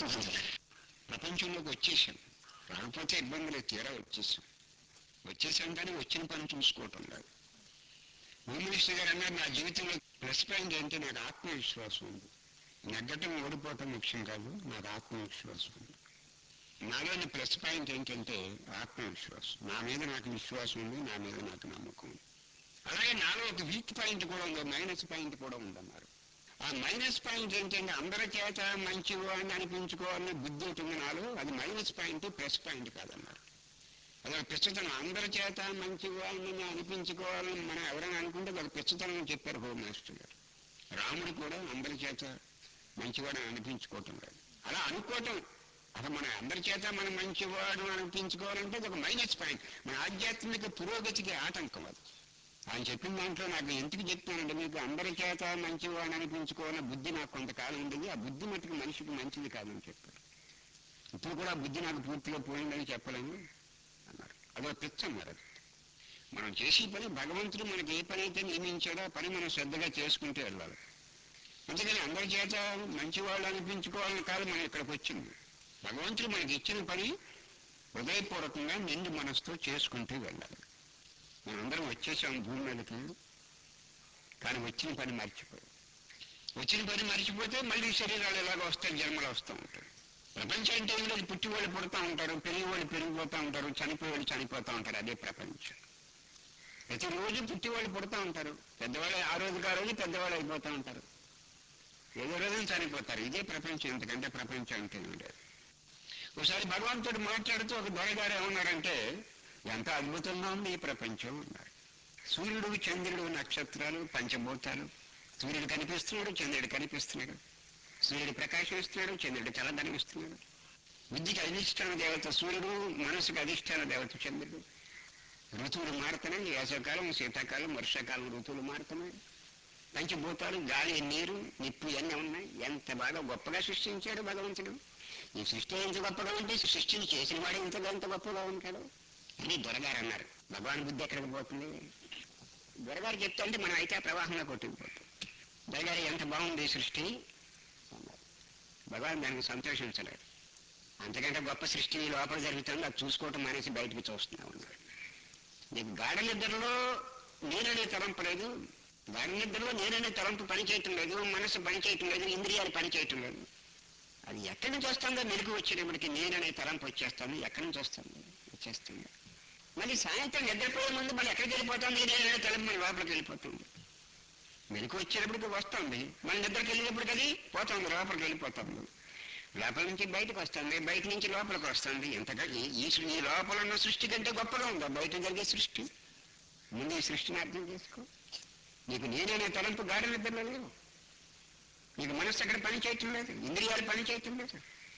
ప్రపంచంలోకి వచ్చేసాం రాకపోతే ఇబ్బందులు తీరా వచ్చేసాం వచ్చేసాం కానీ వచ్చిన పని చూసుకోవటం లేదు హోమ్ మినిస్టర్ గారు అన్నారు నా జీవితంలో ప్లస్ పాయింట్ ఏంటి నాకు ఆత్మవిశ్వాసం ఉంది నెగ్గటం ఓడిపోవటం ముఖ్యం కాదు నాకు ఆత్మవిశ్వాసం ఉంది నాలోని ప్లస్ పాయింట్ ఏంటంటే ఆత్మవిశ్వాసం నా మీద నాకు విశ్వాసం ఉంది నా మీద నాకు నమ్మకం ఉంది అలాగే నాలో ఒక వీక్ పాయింట్ కూడా ఉంది మైనస్ పాయింట్ కూడా ఉందన్నారు ఆ మైనస్ పాయింట్ ఏంటంటే అందరి చేత మంచివాడిని అనిపించుకోవాలని బుద్ధి ఉంటుంది నాలో అది మైనస్ పాయింట్ ప్లస్ పాయింట్ కాదన్నారు అదొక పిచ్చతనం అందరి చేత మంచివాడిని అనిపించుకోవాలని మనం ఎవరైనా అనుకుంటే అది పిచ్చతనం అని చెప్పారు హోమ్ మాస్టర్ గారు రాముడు కూడా అందరి చేత మంచివాడని అనిపించుకోవటం లేదు అలా అనుకోవటం అసలు మన అందరి చేత మనం మంచివాడు అనిపించుకోవాలంటే అది ఒక మైనస్ పాయింట్ మన ఆధ్యాత్మిక పురోగతికి ఆటంకం అది ఆయన చెప్పిన దాంట్లో నాకు ఎందుకు చెప్తానంటే మీకు అందరి చేత మంచివాడు అనిపించుకోవాలనే బుద్ధి నాకు కొంతకాలం ఉండేది ఆ బుద్ధి మటుకు మనిషికి మంచిది కాదని చెప్పారు ఇప్పుడు కూడా ఆ బుద్ధి నాకు పూర్తిగా పోయిందని చెప్పలేను అన్నారు అదో పిచ్చ అన్నారు అది మనం చేసే పని భగవంతుడు మనకి ఏ పని అయితే నియమించాడో ఆ పని మనం శ్రద్ధగా చేసుకుంటూ వెళ్ళాలి అందుకని అందరి చేత మంచివాళ్ళు అనిపించుకోవాలని కాదు మనం ఇక్కడికి వచ్చింది భగవంతుడు మనకి ఇచ్చిన పని హృదయపూర్వకంగా నిండు మనసుతో చేసుకుంటూ వెళ్ళాలి మనందరం వచ్చేసాం భూమి మీదకి కానీ వచ్చిన పని మర్చిపోయి వచ్చిన పని మర్చిపోతే మళ్ళీ శరీరాలు ఎలాగ వస్తాయి జన్మలు వస్తూ ఉంటాయి ప్రపంచం అంటే ఏం లేదు పుట్టి వాళ్ళు పుడతా ఉంటారు పెరిగి వాళ్ళు పెరిగిపోతూ ఉంటారు చనిపోయి వాళ్ళు చనిపోతూ ఉంటారు అదే ప్రపంచం ప్రతిరోజు పుట్టి వాళ్ళు పుడతా ఉంటారు పెద్దవాళ్ళు ఆ రోజుకి ఆ రోజు పెద్దవాళ్ళు అయిపోతూ ఉంటారు ఏదో రోజున చనిపోతారు ఇదే ప్రపంచం ఎందుకంటే ప్రపంచం అంటే ఏం లేదు ఒకసారి భగవంతుడు మాట్లాడుతూ ఒక దొరగారు ఏమన్నారంటే ఎంత అద్భుతంగా ఉంది ఈ ప్రపంచం అన్నారు సూర్యుడు చంద్రుడు నక్షత్రాలు పంచభూతాలు సూర్యుడు కనిపిస్తున్నాడు చంద్రుడు కనిపిస్తున్నాడు సూర్యుడు ప్రకాశం ఇస్తున్నాడు చంద్రుడు చల్లదనం ఇస్తున్నాడు విద్యకి అధిష్టాన దేవత సూర్యుడు మనసుకు అధిష్టాన దేవత చంద్రుడు ఋతువులు మారుతున్నాయి వేసవకాలం శీతాకాలం వర్షాకాలం ఋతువులు మారుతున్నాయి పంచభూతాలు గాలి నీరు నిప్పు ఇవన్నీ ఉన్నాయి ఎంత బాగా గొప్పగా సృష్టించాడు భగవంతుడు ఈ సృష్టి ఎంత గొప్పగా ఉంటే సృష్టిని చేసిన వాడు ఇంతగా ఎంత గొప్పగా ఉంటాడు అని దొరగారు అన్నారు భగవాన్ బుద్ధి ఎక్కడికి పోతుంది దొరగారు చెప్తా అంటే మనం అయితే ఆ ప్రవాహంలో కొట్టుకుపోతాం దొరగారు ఎంత బాగుంది ఈ సృష్టి అన్నారు భగవాన్ దానికి సంతోషించలేదు అంతకంటే గొప్ప సృష్టి ఈ లోపల జరుగుతుంది అది చూసుకోవటం మానేసి బయటికి చూస్తున్నా ఉన్నాడు నీకు గాఢ నిద్రలో నేననే తలంపు లేదు గాఢ నిద్రలో నేననే తలంపు పనిచేయటం లేదు మనసు పనిచేయటం లేదు ఇంద్రియాలు పనిచేయటం లేదు అది ఎక్కడి నుంచి వస్తుందో మెరుగు వచ్చేటప్పటికి నేననే తలంపు వచ్చేస్తాను ఎక్కడి నుంచి వస్తుంది వచ్చేస్తుంది మళ్ళీ సాయంత్రం నిద్రపోయే ముందు మళ్ళీ ఎక్కడికి వెళ్ళిపోతుంది నేననే తలంపు మళ్ళీ లోపలికి వెళ్ళిపోతుంది మెరుగు వచ్చేటప్పటికి వస్తుంది మళ్ళీ నిద్రకి వెళ్ళేటప్పటికి అది పోతుంది లోపలికి వెళ్ళిపోతుంది లోపల నుంచి బయటకు వస్తుంది బయట నుంచి లోపలికి వస్తుంది ఎంతగా ఈ- ఈ సృ- ఈ లోపల ఉన్న సృష్టి కంటే గొప్పగా ఉందా బయట జరిగే సృష్టి ముందు ఈ సృష్టిని అర్థం చేసుకో నీకు నేననే తలంపు గాఢ నిద్రలో లేవు నీకు మనస్సు అక్కడ పని చేయటం లేదు ఇంద్రియాలు పని చేయటం లేదు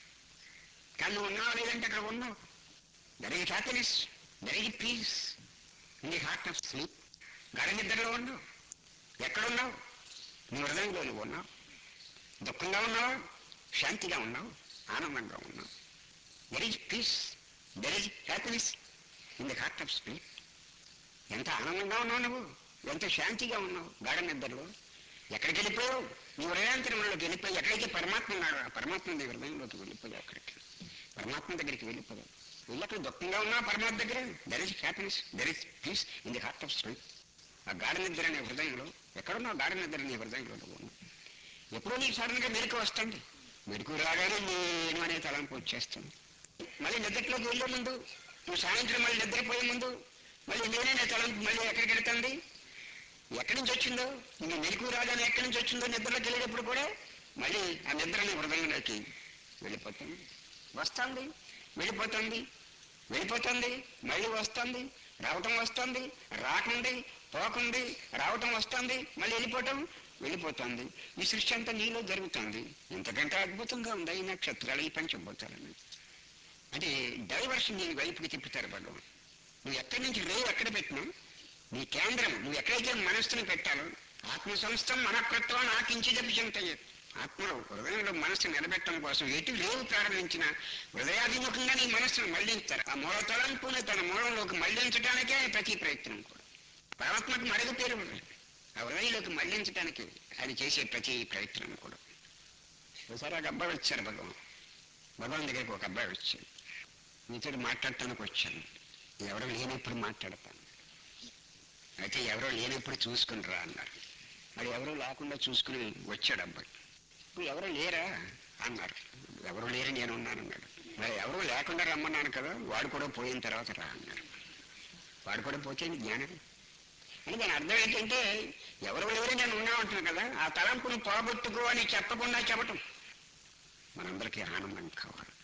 కానీ నువ్వు ఉన్నావు లేదంటే అక్కడ ఉన్నావు there is happiness there is peace in the heart of sleep గాఢ నిద్రలో ఉన్నావు ఎక్కడున్నావు నీ హృదయంలో నువ్వు ఉన్నావు దుఃఖంగా ఉన్నావు శాంతిగా ఉన్నావు ఆనందంగా ఉన్నావు there is peace there is happiness in the heart of spirit ఎంత ఆనందంగా ఉన్నావు నువ్వు ఎంత శాంతిగా ఉన్నావు గాఢ నిద్రలో ఎక్కడికి వెళ్ళిపోయావు నీ హృదయాంతరంలోకి వెళ్ళిపోయి ఎక్కడైతే పరమాత్మ ఉన్నాడో ఆ పరమాత్మ నీ హృదయంలోకి వెళ్ళిపోయావు అక్కడికి పరమాత్మ దగ్గరికి వెళ్ళిపోయావు వెళ్ళి అక్కడ దుఃఖంగా ఉన్నా పరమాత్మ దగ్గర there is happiness there is peace in the heart of spirit ఆ గాఢ నిద్ర అనే హృదయంలో ఎక్కడున్నావు గాఢ నిద్ర నీ హృదయంలో నువ్వు ఉన్నావు ఎప్పుడో నీకు సడన్ గా మెరుకు వస్తుంది మెరుకు రాగానే నేను అనే తలంపు వచ్చేస్తుంది మళ్ళీ నిద్రలోకి వెళ్ళే ముందు నువ్వు సాయంత్రం మళ్ళీ నిద్రపోయే ముందు మళ్ళీ నేనే తలంపు మళ్ళీ ఎక్కడికి వెళ్తుంది ఎక్కడి నుంచి వచ్చిందో నీ మెరుకు రాగానే ఎక్కడి నుంచి వచ్చిందో నిద్రలోకి వెళ్ళేటప్పుడు కూడా మళ్ళీ ఆ నిద్ర నీ హృదయంలోకి వెళ్ళిపోతుంది వస్తుంది వెళ్ళిపోతుంది వెళ్ళిపోతుంది మళ్ళీ వస్తుంది రావటం వస్తుంది రాకుంది పోకుంది రావటం వస్తుంది మళ్ళీ వెళ్ళిపోవటం వెళ్ళిపోతుంది ఈ సృష్టి అంతా నీలో జరుగుతుంది ఇంతకంటే అద్భుతంగా ఉంది ఈ నక్షత్రాలు ఈ పంచభూతాలని అంటే డైవర్షన్ నీ వైపుకి తిప్పుతారు భగవాన్ నువ్వు ఎక్కడి నుంచి రేవు ఎక్కడ పెట్టినా నీ కేంద్రం నువ్వు ఎక్కడైతే మనస్సును పెట్టాలో ఆత్మ సంస్థం మనకృత్వం ఆకించేదప్పి చింతయ్యే ఆత్మలో హృదయంలో మనస్సు నిలబెట్టడం కోసం ఎటు లేవు ప్రారంభించిన హృదయాభిముఖంగా నీ మనస్సును మళ్లించారు ఆ మూల తలంపుని తన మూలంలోకి మళ్లించడానికే ప్రతి ప్రయత్నం కూడా పరమాత్మకు మరుగు పేరు ఉన్నది. ఆ హృదయంలోకి మళ్లించడానికి ఆయన చేసే ప్రతి ప్రయత్నం కూడా ఒకసారి ఆ గబ్బలు వచ్చారు భగవాన్ భగవాన్ దగ్గరికి ఒక అబ్బాయి వచ్చాడు నీతో మాట్లాడటానికి వచ్చాను ఎవరో లేనప్పుడు మాట్లాడతాను అయితే ఎవరో లేనప్పుడు చూసుకుని రా అన్నారు మరి ఎవరో లేకుండా చూసుకుని వచ్చాడు అబ్బాయి ఇప్పుడు ఎవరో లేరా అన్నారు ఎవరు లేరు నేను ఉన్నానన్నాడు మరి ఎవరు లేకుండా రమ్మన్నాను కదా వాడు కూడా పోయిన తర్వాత రా అన్నారు వాడు కూడా పోతే నీ జ్ఞానం అని దాని అర్థం ఏంటంటే ఎవరు లేరు నేను ఉన్నా ఉంటున్నాను కదా ఆ తలంపును పోగొట్టుకో అని చెప్పకుండా చెప్పటం మనందరికీ ఆనందం కావాలి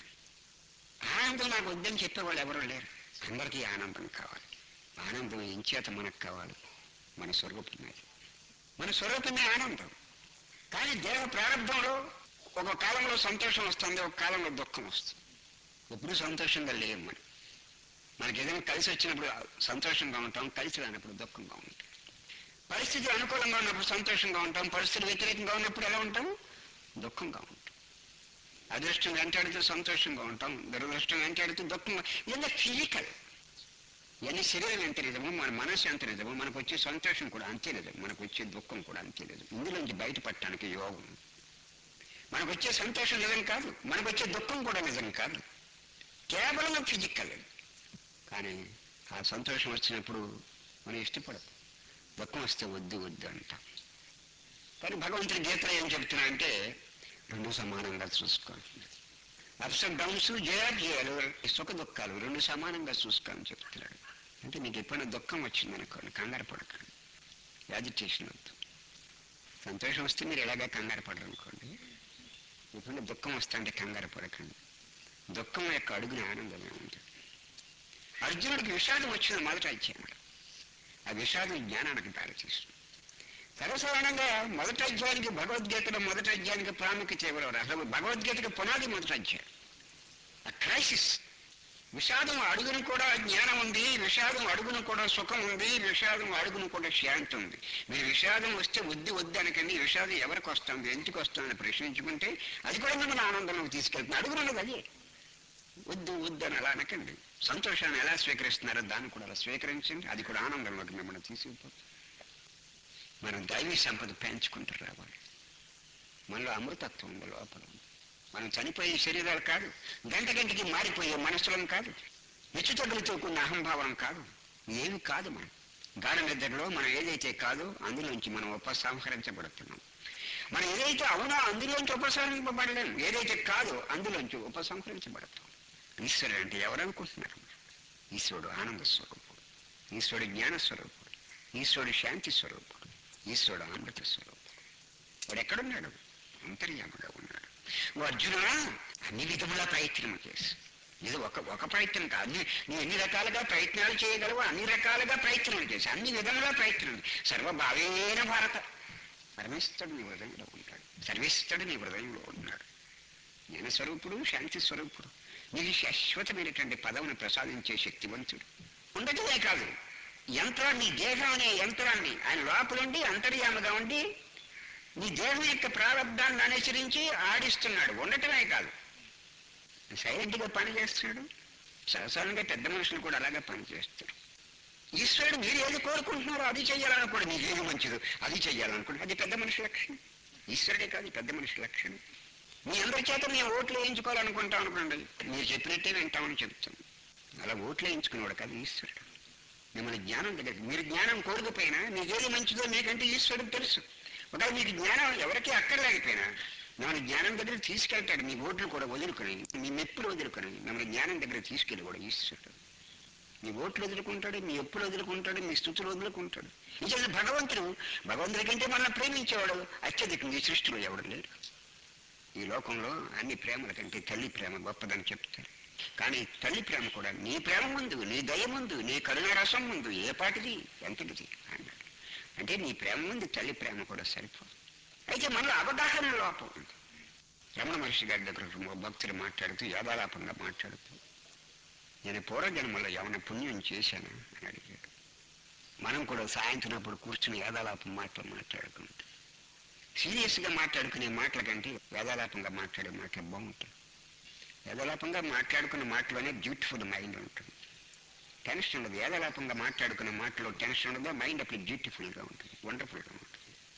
ఆనందం నాకు వద్దని చెప్పేవాళ్ళు ఎవరు లేరు అందరికీ ఆనందం కావాలి ఆనందం ఎంచేత మనకు కావాలి మన స్వరూపమే మన స్వరూపమే ఆనందం కానీ దేహ ప్రారంభంలో ఒక కాలంలో సంతోషం వస్తుంది ఒక కాలంలో దుఃఖం వస్తుంది ఎప్పుడు సంతోషంగా లేము మనం మనకి ఏదైనా కలిసి వచ్చినప్పుడు సంతోషంగా ఉంటాం కలిసి రానప్పుడు దుఃఖంగా ఉంటాం పరిస్థితి అనుకూలంగా ఉన్నప్పుడు సంతోషంగా ఉంటాం పరిస్థితి వ్యతిరేకంగా ఉన్నప్పుడు ఎలా ఉంటాం దుఃఖంగా ఉంటాం అదృష్టం వెంటాడితే సంతోషంగా ఉంటాం దురదృష్టం వెంటాడితే దుఃఖంగా ఇదంతా ఫిజికల్ ఇవన్నీ శరీరం ఎంత నిజమో మన మనసు ఎంత నిజమో మనకు వచ్చే సంతోషం కూడా అంతే నిజం మనకు వచ్చే దుఃఖం కూడా అంతే నిజం ఇందులోంచి బయటపడటానికి యోగం మనకు వచ్చే సంతోషం నిజం కాదు మనకు వచ్చే దుఃఖం కూడా నిజం కాదు కేవలం ఫిజికల్ కానీ ఆ సంతోషం వచ్చినప్పుడు మనం ఇష్టపడం దుఃఖం వస్తే వద్దు వద్దు అంటాం కానీ భగవంతుడి గీతలో ఏం చెప్తున్నా అంటే రెండు సమానంగా చూసుకోవాలి అప్స్ అండ్ డౌన్స్ జయాజయాలు సుఖ దుఃఖాలు రెండు సమానంగా చూసుకోవాలని చెప్తున్నాడు అంటే నీకు ఎప్పుడైనా దుఃఖం వచ్చిందనుకోండి కంగారు పడకండి యాజిటేషన్ వద్దు సంతోషం వస్తే మీరు ఎలాగా కంగారు పడరు అనుకోండి ఎప్పుడైనా దుఃఖం వస్తే అంటే కంగారు పడకండి దుఃఖం యొక్క అడుగున ఆనందమే ఉంది అర్జునుడికి విషాదం వచ్చిన మొదట అధ్యాయంలో ఆ విషాదం జ్ఞానానికి దారితీస్తుంది సర్వసాధారణంగా మొదటి అధ్యాయానికి భగవద్గీతలో మొదటి అధ్యాయానికి ప్రాముఖ్యత ఇవ్వరు అసలు భగవద్గీతకి పునాది మొదటి అధ్యాయం ఆ క్రైసిస్ విషాదం అడుగును కూడా జ్ఞానం ఉంది విషాదం అడుగును కూడా సుఖం ఉంది విషాదం అడుగును కూడా శాంతి ఉంది మీరు విషాదం వస్తే వద్దు వద్దు అనకండి ఈ విషాదం ఎవరికి వస్తుంది ఎందుకు వస్తుందని ప్రశ్నించుకుంటే అది కూడా మిమ్మల్ని ఆనందంలోకి తీసుకెళ్తుంది అడుగునున్నది అదే వద్దు వద్దు అని అలా అనకండి సంతోషాన్ని ఎలా స్వీకరిస్తున్నారో దాన్ని కూడా అలా స్వీకరించండి అది కూడా ఆనందంలోకి మిమ్మల్ని తీసుకుపోతుంది మనం దైవీ సంపద పెంచుకుంటూ రావాలి మనలో అమృతత్వం ఉంది లోపల మనం చనిపోయే శరీరాలు కాదు గంట గంటకి మారిపోయే మనసులం కాదు హెచ్చుతగ్గులతో కూడిన అహంభావం కాదు ఏమి కాదు మనం గాఢ నిద్రలో మనం ఏదైతే కాదో అందులోంచి మనం ఉపసంహరించబడుతున్నాం మనం ఏదైతే అవునో అందులోంచి ఉపసంహరింపబడలేము ఏదైతే కాదో అందులోంచి ఉపసంహరించబడతాం ఈశ్వరుడు అంటే ఎవరు అనుకుంటున్నారు ఈశ్వరుడు ఆనంద స్వరూపుడు ఈశ్వరుడు జ్ఞాన స్వరూపుడు ఈశ్వరుడు శాంతి స్వరూపుడు ఈశ్వరుడు అమృత స్వరూపుడు వాడు ఎక్కడున్నాడు అంతర్యాముగా ఉన్నాడు ఓ అర్జున అన్ని విధముల ప్రయత్నం చేసి ఇది ఒక ఒక ప్రయత్నం కాదు అన్ని నువ్వు ఎన్ని రకాలుగా ప్రయత్నాలు చేయగలవు అన్ని రకాలుగా ప్రయత్నాలు చేసి అన్ని విధముల ప్రయత్నం సర్వభావేన భారత పరమేశ్వరుడు నీ హృదయంలో ఉంటాడు సర్వేశ్వరుడు నీ హృదయంలో ఉన్నాడు జ్ఞాన స్వరూపుడు శాంతి స్వరూపుడు నీకు శాశ్వతమైనటువంటి పదవిని ప్రసాదించే శక్తివంతుడు ఉండటమే కాదు యంత్రాన్ని దేహం అనే యంత్రాన్ని ఆయన లోపలుండి అంతర్యామగా ఉండి నీ దేహం యొక్క ప్రారంధాన్ని అనుసరించి ఆడిస్తున్నాడు ఉండటమే కాదు సైలెంట్గా పని చేస్తున్నాడు సరసంగా పెద్ద మనుషులు కూడా అలాగే పని చేస్తారు ఈశ్వరుడు మీరు ఏది కోరుకుంటున్నారో అది చెయ్యాలనుకోండి మీకు ఏది మంచిదో అది చెయ్యాలనుకోండి అది పెద్ద మనిషి లక్షణం ఈశ్వరుడే కాదు పెద్ద మనిషి లక్షణం మీ అందరి చేత మేము ఓట్లు వేయించుకోవాలనుకుంటాం అనుకోండి మీరు చెప్పినట్టే వింటామని చెప్తాం అలా ఓట్లు వేయించుకునేవాడు కాదు ఈశ్వరుడు మిమ్మల్ని జ్ఞానం దగ్గర మీరు జ్ఞానం కోరుకుపోయినా మీకేది మంచిదో మీకంటే ఈశ్వరుడు తెలుసు ఒకవేళ మీకు జ్ఞానం ఎవరికీ అక్కర్లేకపోయినా మిమ్మల్ని జ్ఞానం దగ్గర తీసుకెళ్తాడు మీ ఓట్లు కూడా వదులుకొని మీ మెప్పులు వదులుకొని మిమ్మల్ని జ్ఞానం దగ్గర తీసుకెళ్ళి కూడా ఈశ్వరుడు మీ ఓట్లు వదులుకుంటాడు మీ ఎప్పులు వదులుకుంటాడు మీ స్థుతులు వదులుకుంటాడు నిజంగా భగవంతుడు భగవంతుడి కంటే మనల్ని ప్రేమించేవాడు అత్యధికంగా ఈ సృష్టిలో ఎవడు లేడు ఈ లోకంలో అన్ని ప్రేమల కంటే తల్లి ప్రేమ గొప్పదని చెప్తారు కానీ తల్లి ప్రేమ కూడా నీ ప్రేమ ముందు నీ దయ ముందు నీ కరుణ రసం ముందు ఏ పాటిది ఎంతటిది అన్నాడు అంటే నీ ప్రేమ ముందు తల్లి ప్రేమ కూడా సరిపోదు అయితే మనలో అవగాహన లోపం ఉంది రమణ మహర్షి గారి దగ్గర ఒక భక్తులు మాట్లాడుతూ యాదాలాపంగా మాట్లాడుతూ నేను పూర్వజన్మలో ఏమైనా పుణ్యం చేశాను అని అడిగాడు మనం కూడా సాయంత్రం అప్పుడు కూర్చుని యాదాలాపం మాటలు మాట్లాడుకుంటాం సీరియస్గా మాట్లాడుకునే మాటల కంటే వేదాలాపంగా మాట్లాడే మాటలు బాగుంటాయి వేదాలాపంగా మాట్లాడుకునే మాటలోనే బ్యూటిఫుల్ మైండ్ ఉంటుంది టెన్షన్ ఉండదు వేదాలాపంగా మాట్లాడుకునే మాటలో టెన్షన్ ఉండదు మైండ్ అప్పుడు బ్యూటిఫుల్గా ఉంటుంది వండర్ఫుల్గా ఉంటుంది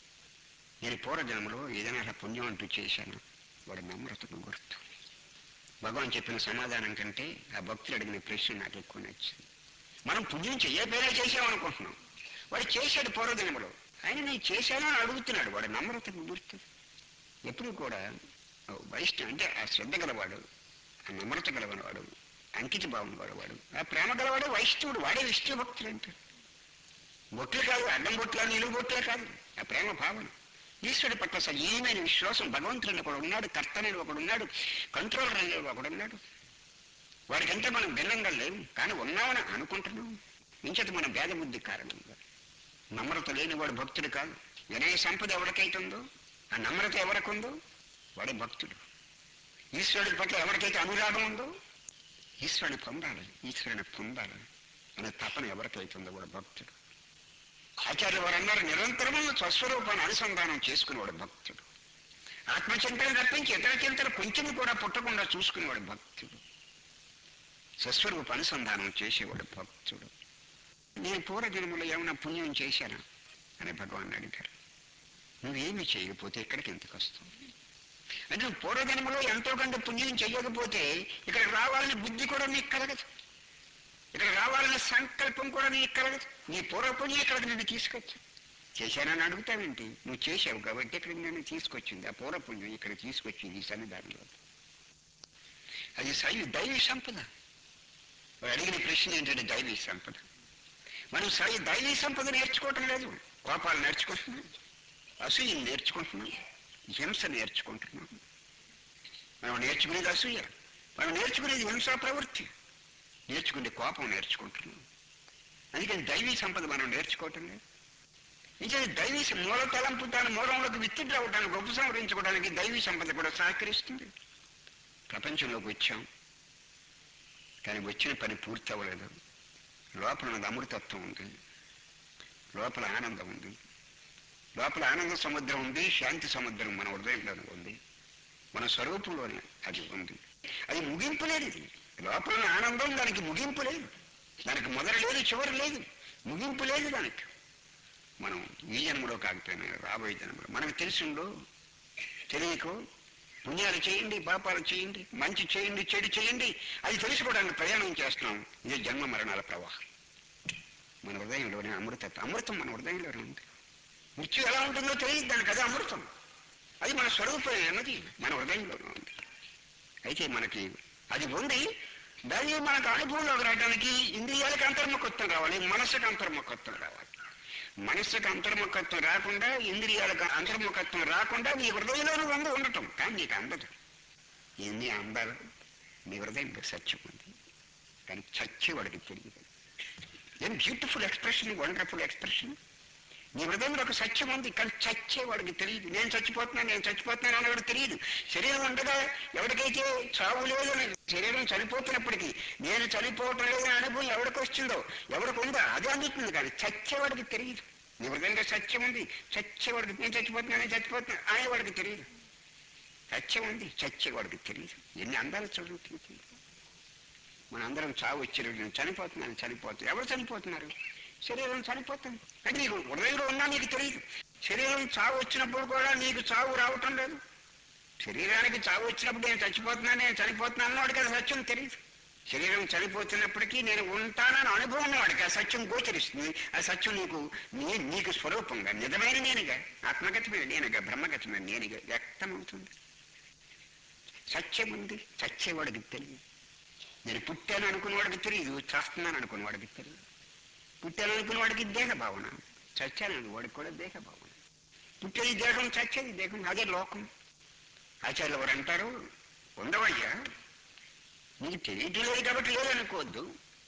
నేను పూర్వజన్మలో ఏదైనా అలా పుణ్యం అంటూ చేశాను వాడు నమ్రతకు గుర్తు భగవాన్ చెప్పిన సమాధానం కంటే ఆ భక్తులు అడిగిన ప్రశ్న నాకు ఎక్కువ నచ్చింది మనం పుణ్యం చెయ్యకపోయినా చేసామనుకుంటున్నాం వాడు చేశాడు పూర్వదినములో ఆయన నేను చేశాను అని అడుగుతున్నాడు వాడు నమ్రతకు గుర్తు ఎప్పుడు కూడా ఓ వైష్ణవ అంటే ఆ శ్రద్ధ గలవాడు ఆ నమ్రత గలవాడు అంకిత భావం గలవాడు ఆ ప్రేమ గలవాడు వైష్ణవుడు వాడే విష్ణు భక్తులు అంటారు బొట్లు కాదు అడ్డం బొట్ల నిలువు బొట్లే కాదు ఆ ప్రేమ భావన ఈశ్వరుడి పట్ల సజీవమైన విశ్వాసం భగవంతుడిని ఒకడు ఉన్నాడు కర్తనని ఒకడు ఉన్నాడు కంట్రోలర్ అనేది ఒకడు ఉన్నాడు వాడికంటే మనం భిన్నంగా లేవు కానీ ఉన్నామని అనుకుంటున్నాం ఇంచేత మన భేద బుద్ధి కారణంగా నమ్రత లేని వాడు భక్తుడు కాదు వినయ సంపద ఎవరికైతుందో ఆ నమ్రత ఎవరికుందో వాడే భక్తుడు ఈశ్వరుడి పట్ల ఎవరికైతే అనురాగం ఉందో ఈశ్వరుని పొందాలి ఈశ్వరుని పొందాలి అనే తపన ఎవరికైతుందో వాడు భక్తుడు ఆచార్య వారు అన్నారు నిరంతరము స్వస్వరూపాన్ని అనుసంధానం చేసుకునేవాడు భక్తుడు ఆత్మచింతన తప్పించి ఇతర చింతన కొంచెం కూడా పుట్టకుండా చూసుకునేవాడు భక్తుడు స్వస్వరూప అనుసంధానం చేసేవాడు భక్తుడు నేను పూర్వజన్మలో ఏమైనా పుణ్యం చేశానా అని భగవాన్ అడిగారు నువ్వేమి చేయకపోతే ఇక్కడికి ఎందుకు వస్తావు అంటే నువ్వు పూర్వజన్మలో ఎంతో కొంత పుణ్యం చేయకపోతే ఇక్కడ రావాలని బుద్ధి కూడా నీకు కలగదు ఇక్కడ రావాలనే సంకల్పం కూడా నీకు కలగదు నీ పూర్వపుణ్యం ఇక్కడికి నిన్ను తీసుకొచ్చు చేశానని అడుగుతావేంటి నువ్వు చేశావు కాబట్టి ఇక్కడికి నన్ను తీసుకొచ్చింది ఆ పూర్వపుణ్యం ఇక్కడ తీసుకొచ్చింది ఈ సన్నిధానంలో అది సై దైవీ సంపద వాడు అడిగిన ప్రశ్న ఏంటంటే దైవీ సంపద మనం సై దైవీ సంపద నేర్చుకోవటం లేదు కోపాలు నేర్చుకుంటున్నాం అసూయ నేర్చుకుంటున్నాం హింస నేర్చుకుంటున్నాం మనం నేర్చుకునేది అసూయ మనం నేర్చుకునేది హింసా ప్రవృత్తి నేర్చుకునే కోపం నేర్చుకుంటున్నాం అందుకని దైవీ సంపద మనం నేర్చుకోవటం లేదు ఇంకా దైవీ సం- మూల తలంపు తాను మూలంలోకి విత్తుడు అవ్వడానికి ఉపసంహరించుకోవడానికి దైవీ సంపద కూడా సహకరిస్తుంది ప్రపంచంలోకి వచ్చాం కానీ వచ్చిన పని పూర్తి అవ్వలేదు లోపల ఉన్నది అమృతత్వం ఉంది లోపల ఆనందం ఉంది లోపల ఆనంద సముద్రం ఉంది శాంతి సముద్రం మన హృదయంలోనే ఉంది మన స్వరూపంలోనే అది ఉంది అది ముగింపు లేదు ఇది లోపల ఉన్న ఆనందం దానికి ముగింపు లేదు దానికి మొదలు లేదు చివరి లేదు ముగింపు లేదు దానికి మనం ఈ జన్మలో కాకపోయినా రాబోయే జన్మలో మనకు తెలిసిండో తెలియకో పుణ్యాలు చేయండి పాపాలు చేయండి మంచి చేయండి చెడు చేయండి అది తెలుసుకోవడానికి ప్రయాణం చేస్తున్నాం ఇది జన్మ మరణాల ప్రవాహం మన హృదయంలోనే అమృత అమృతం మన హృదయంలోనే ఉంది మృత్యు ఎలా ఉంటుందో తెలియదు దానికి అదే అమృతం అది మన స్వరూపం అన్నది మన హృదయంలోనే ఉంది అయితే మనకి అది ఉంది దాన్ని మనకు అనుభవంలోకి రావడానికి ఇంద్రియాలకు అంతర్ముఖత్వం రావాలి మనసుకు అంతర్ముఖత్వం రావాలి మనస్సుకు అంతర్ముఖత్వం రాకుండా ఇంద్రియాలకు అంతర్ముఖత్వం రాకుండా నీ హృదయంలో ఉంది ఉండటం కానీ నీకు అందదు ఎన్ని అందాలు నీ హృదయంలో సత్యం ఉంది కానీ చచ్చేవాడికి తెలియదు ఏం బ్యూటిఫుల్ ఎక్స్ప్రెషన్ వండర్ఫుల్ ఎక్స్ప్రెషన్ నీ హృదయంలో ఒక సత్యం ఉంది కానీ చచ్చేవాడికి తెలియదు నేను చచ్చిపోతున్నాను నేను చచ్చిపోతున్నాను అనేవాడు తెలియదు శరీరం ఉండగా ఎవరికైతే చావు లేదు అని శరీరం చనిపోతున్నప్పటికీ నేను చనిపోవటం లేదని అనుభవం ఎవరికి వచ్చిందో ఎవరికి ఉందో అది అందుతుంది కానీ చచ్చేవాడికి తెలియదు నీ హృదయంలో సత్యం ఉంది చచ్చేవాడికి నేను చచ్చిపోతున్నాను నేను చచ్చిపోతున్నాను అనేవాడికి తెలియదు సత్యం ఉంది చచ్చేవాడికి తెలియదు ఎన్ని అందాలు చదువుతుంది మనందరం చావు వచ్చే రోజు నేను చనిపోతున్నాను చనిపోతున్నాను ఎవరు చనిపోతున్నారు శరీరం చనిపోతుంది అంటే నీకు హృదయంలో ఉన్నా నీకు తెలియదు శరీరం చావు వచ్చినప్పుడు కూడా నీకు చావు రావటం లేదు శరీరానికి చావు వచ్చినప్పుడు నేను చచ్చిపోతున్నాను నేను చనిపోతున్నాను వాడికి అది సత్యం తెలియదు శరీరం చనిపోతున్నప్పటికీ నేను ఉంటానని అనుభవం ఉన్నవాడికి ఆ సత్యం గోచరిస్తుంది ఆ సత్యం నీకు నీ నీకు స్వరూపంగా నిజమైన నేనుగా ఆత్మగతమైన నేనుగా బ్రహ్మగతమైన నేనుగా వ్యక్తమవుతుంది సత్యం ఉంది చచ్చేవాడికి తెలియదు నేను పుట్టాను అనుకున్న వాడికి తెలియదు చేస్తున్నాను అనుకున్న వాడికి తెలియదు పుట్టాను అనుకున్న వాడికి దేహ భావన చచ్చాను వాడికి కూడా దేహ భావన పుట్టేది దేహం చచ్చేది దేహం అదే లోకం ఆచార్యులు వారు అంటారు ఉండవయ్యా నీకు తెలియటం లేదు కాబట్టి లేదనుకోవద్దు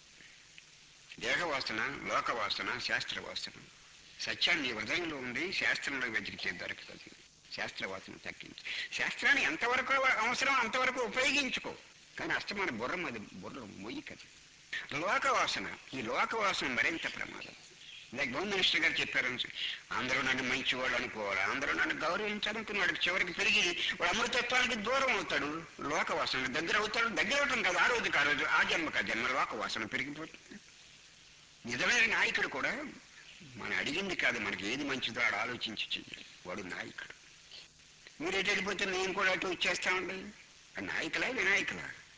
దేహవాసన లోకవాసన శాస్త్రవాసన సత్యాన్ని హృదయంలో ఉంది శాస్త్రంలో వెతికితే దొరకదు శాస్త్రవాసన తగ్గించు శాస్త్రాన్ని ఎంతవరకు అవసరం అంతవరకు ఉపయోగించుకో కానీ అస్తమాన బుర్రం అది బుర్రం మొయ్యి కదా లోకవాసన ఈ లోకవాసన మరింత ప్రమాదం లైక్ హోమ్ మినిస్టర్ గారు చెప్పారు అందరూ నన్ను మంచి వాళ్ళు అనుకోవాలి అందరూ నన్ను గౌరవించాలనుకున్న వాడికి చివరికి పెరిగి వాడు అమృతత్వానికి దూరం అవుతాడు లోకవాసన దగ్గర అవుతాడు దగ్గర అవటం కాదు ఆ రోజుకి ఆ రోజు ఆ జన్మకు ఆ జన్మ లోకవాసన పెరిగిపోతుంది నిజమైన నాయకుడు కూడా మనం అడిగింది కాదు మనకి ఏది మంచిదో ఆడు ఆలోచించి చెయ్యాలి వాడు నాయకుడు మీరు ఎటు వెళ్ళిపోతే నేను కూడా అటు వచ్చేస్తామండి ఆ నాయకులా వినాయకులా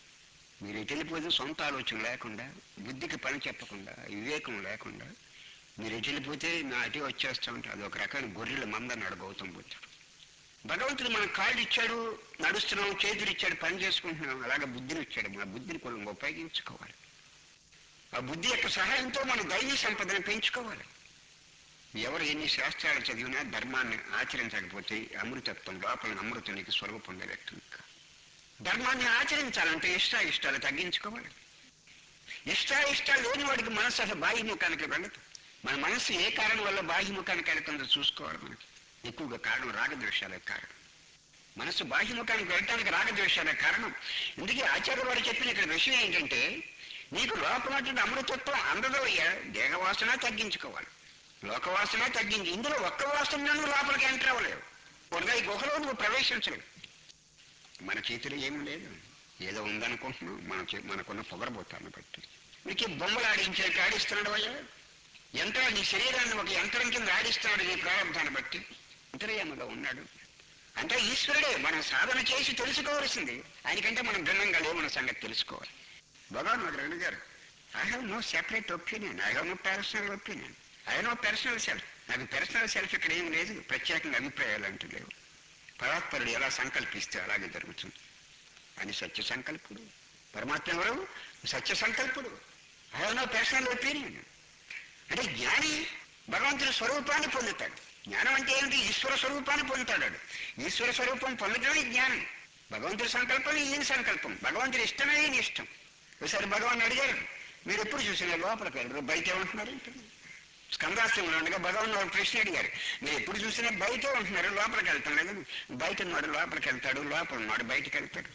మీరు ఎటు వెళ్ళిపోతే సొంత ఆలోచన లేకుండా బుద్ధికి పని చెప్పకుండా వివేకం లేకుండా మీరు ఎటు వెళ్ళిపోతే నా అటే వచ్చేస్తూ ఉంటే అది ఒక రకమైన గొర్రెల మందన్నాడు గౌతమ బుద్ధుడు భగవంతుడు మన కాళ్ళు ఇచ్చాడు నడుస్తున్నాం చేతులు ఇచ్చాడు పని చేసుకుంటున్నాం అలాగే బుద్ధిని ఇచ్చాడు మన బుద్ధిని కూడా ఉపయోగించుకోవాలి ఆ బుద్ధి యొక్క సహాయంతో మన దైవీ సంపదను పెంచుకోవాలి ఎవరు ఎన్ని శాస్త్రాలు చదివినా ధర్మాన్ని ఆచరించకపోతే అమృతత్వం లోపల అమృతునికి స్వరూపం వ్యక్తం కాదు. ధర్మాన్ని ఆచరించాలంటే ఇష్ట ఇష్టాలు తగ్గించుకోవాలి ఇష్ట ఇష్టాలు లేని వాడికి మనసు అసలు బాహ్యముఖానికి వెళ్ళదు మన మనసు ఏ కారణం వల్ల బాహ్యముఖానికి వెళ్తుందో చూసుకోవాలి మనకి ఎక్కువగా కారణం రాగద్వేషాలే కారణం మనసు బాహ్యముఖానికి వెళ్ళటానికి రాగద్వేషాలే కారణం ఇందుకే ఆచార్య వారు చెప్పిన ఇక్కడ విషయం ఏంటంటే నీకు లోపల అమృతత్వం అందదో దేహవాసన తగ్గించుకోవాలి లోకవాసన తగ్గించి ఇందులో ఒక్క వాసనను లోపలికి ఎంటర్ అవ్వలేవు కొరగా ఈ గుహలో నువ్వు ప్రవేశించలేవు మన చేతిలో ఏమీ లేదు ఏదో ఉందనుకుంటున్నాం మన చే- మనకున్న పొగరబోతాన్ని బట్టి మీకు బొమ్మలు ఆడించాక ఆడిస్తున్నాడు అయ్యా యంత్రం నీ శరీరాన్ని ఒక యంత్రం కింద ఆడిస్తున్నాడు నీ ప్రారంభాన్ని బట్టి అంతర్యామగా ఉన్నాడు అంటే ఈశ్వరుడే మనం సాధన చేసి తెలుసుకోవాల్సింది ఆయనకంటే మనం భిన్నంగా లేవు మన సంగతి తెలుసుకోవాలి భగవాన్ అక్కడ గారు I have no separate opinion I have no personal opinion I no personal self నాకు పర్సనల్ సెల్ఫ్ ఇక్కడ ఏం లేదు ప్రత్యేకంగా అభిప్రాయాలు అంటూ లేవు పరాత్పరుడు ఎలా సంకల్పిస్తే అలాగే జరుగుతుంది అని సత్య సంకల్పుడు పరమాత్మ ఎవరు సత్య సంకల్పుడు I have no personal opinion అంటే జ్ఞాని భగవంతుని స్వరూపాన్ని పొందుతాడు జ్ఞానం అంటే ఏమిటి ఈశ్వర స్వరూపాన్ని పొందుతాడు వాడు. ఈశ్వర స్వరూపం పొందడమే జ్ఞానం భగవంతుడి సంకల్పం ఈయన సంకల్పం భగవంతుడి ఇష్టమే ఈయన ఇష్టం ఒకసారి భగవాన్ అడిగారు మీరు ఎప్పుడు చూసినా లోపలికి వెళ్ళరు బయట ఏమంటున్నారు స్కందాస్త్రంలో ఉండగా భగవాన్ ఒక ప్రశ్న అడిగారు మీరు ఎప్పుడు చూసినా బయటే ఉంటున్నారు లోపలికి వెళ్తాం లేదు బయట ఉన్నాడు లోపలికి వెళ్తాడు లోపల ఉన్నాడు బయటకు వెళ్తాడు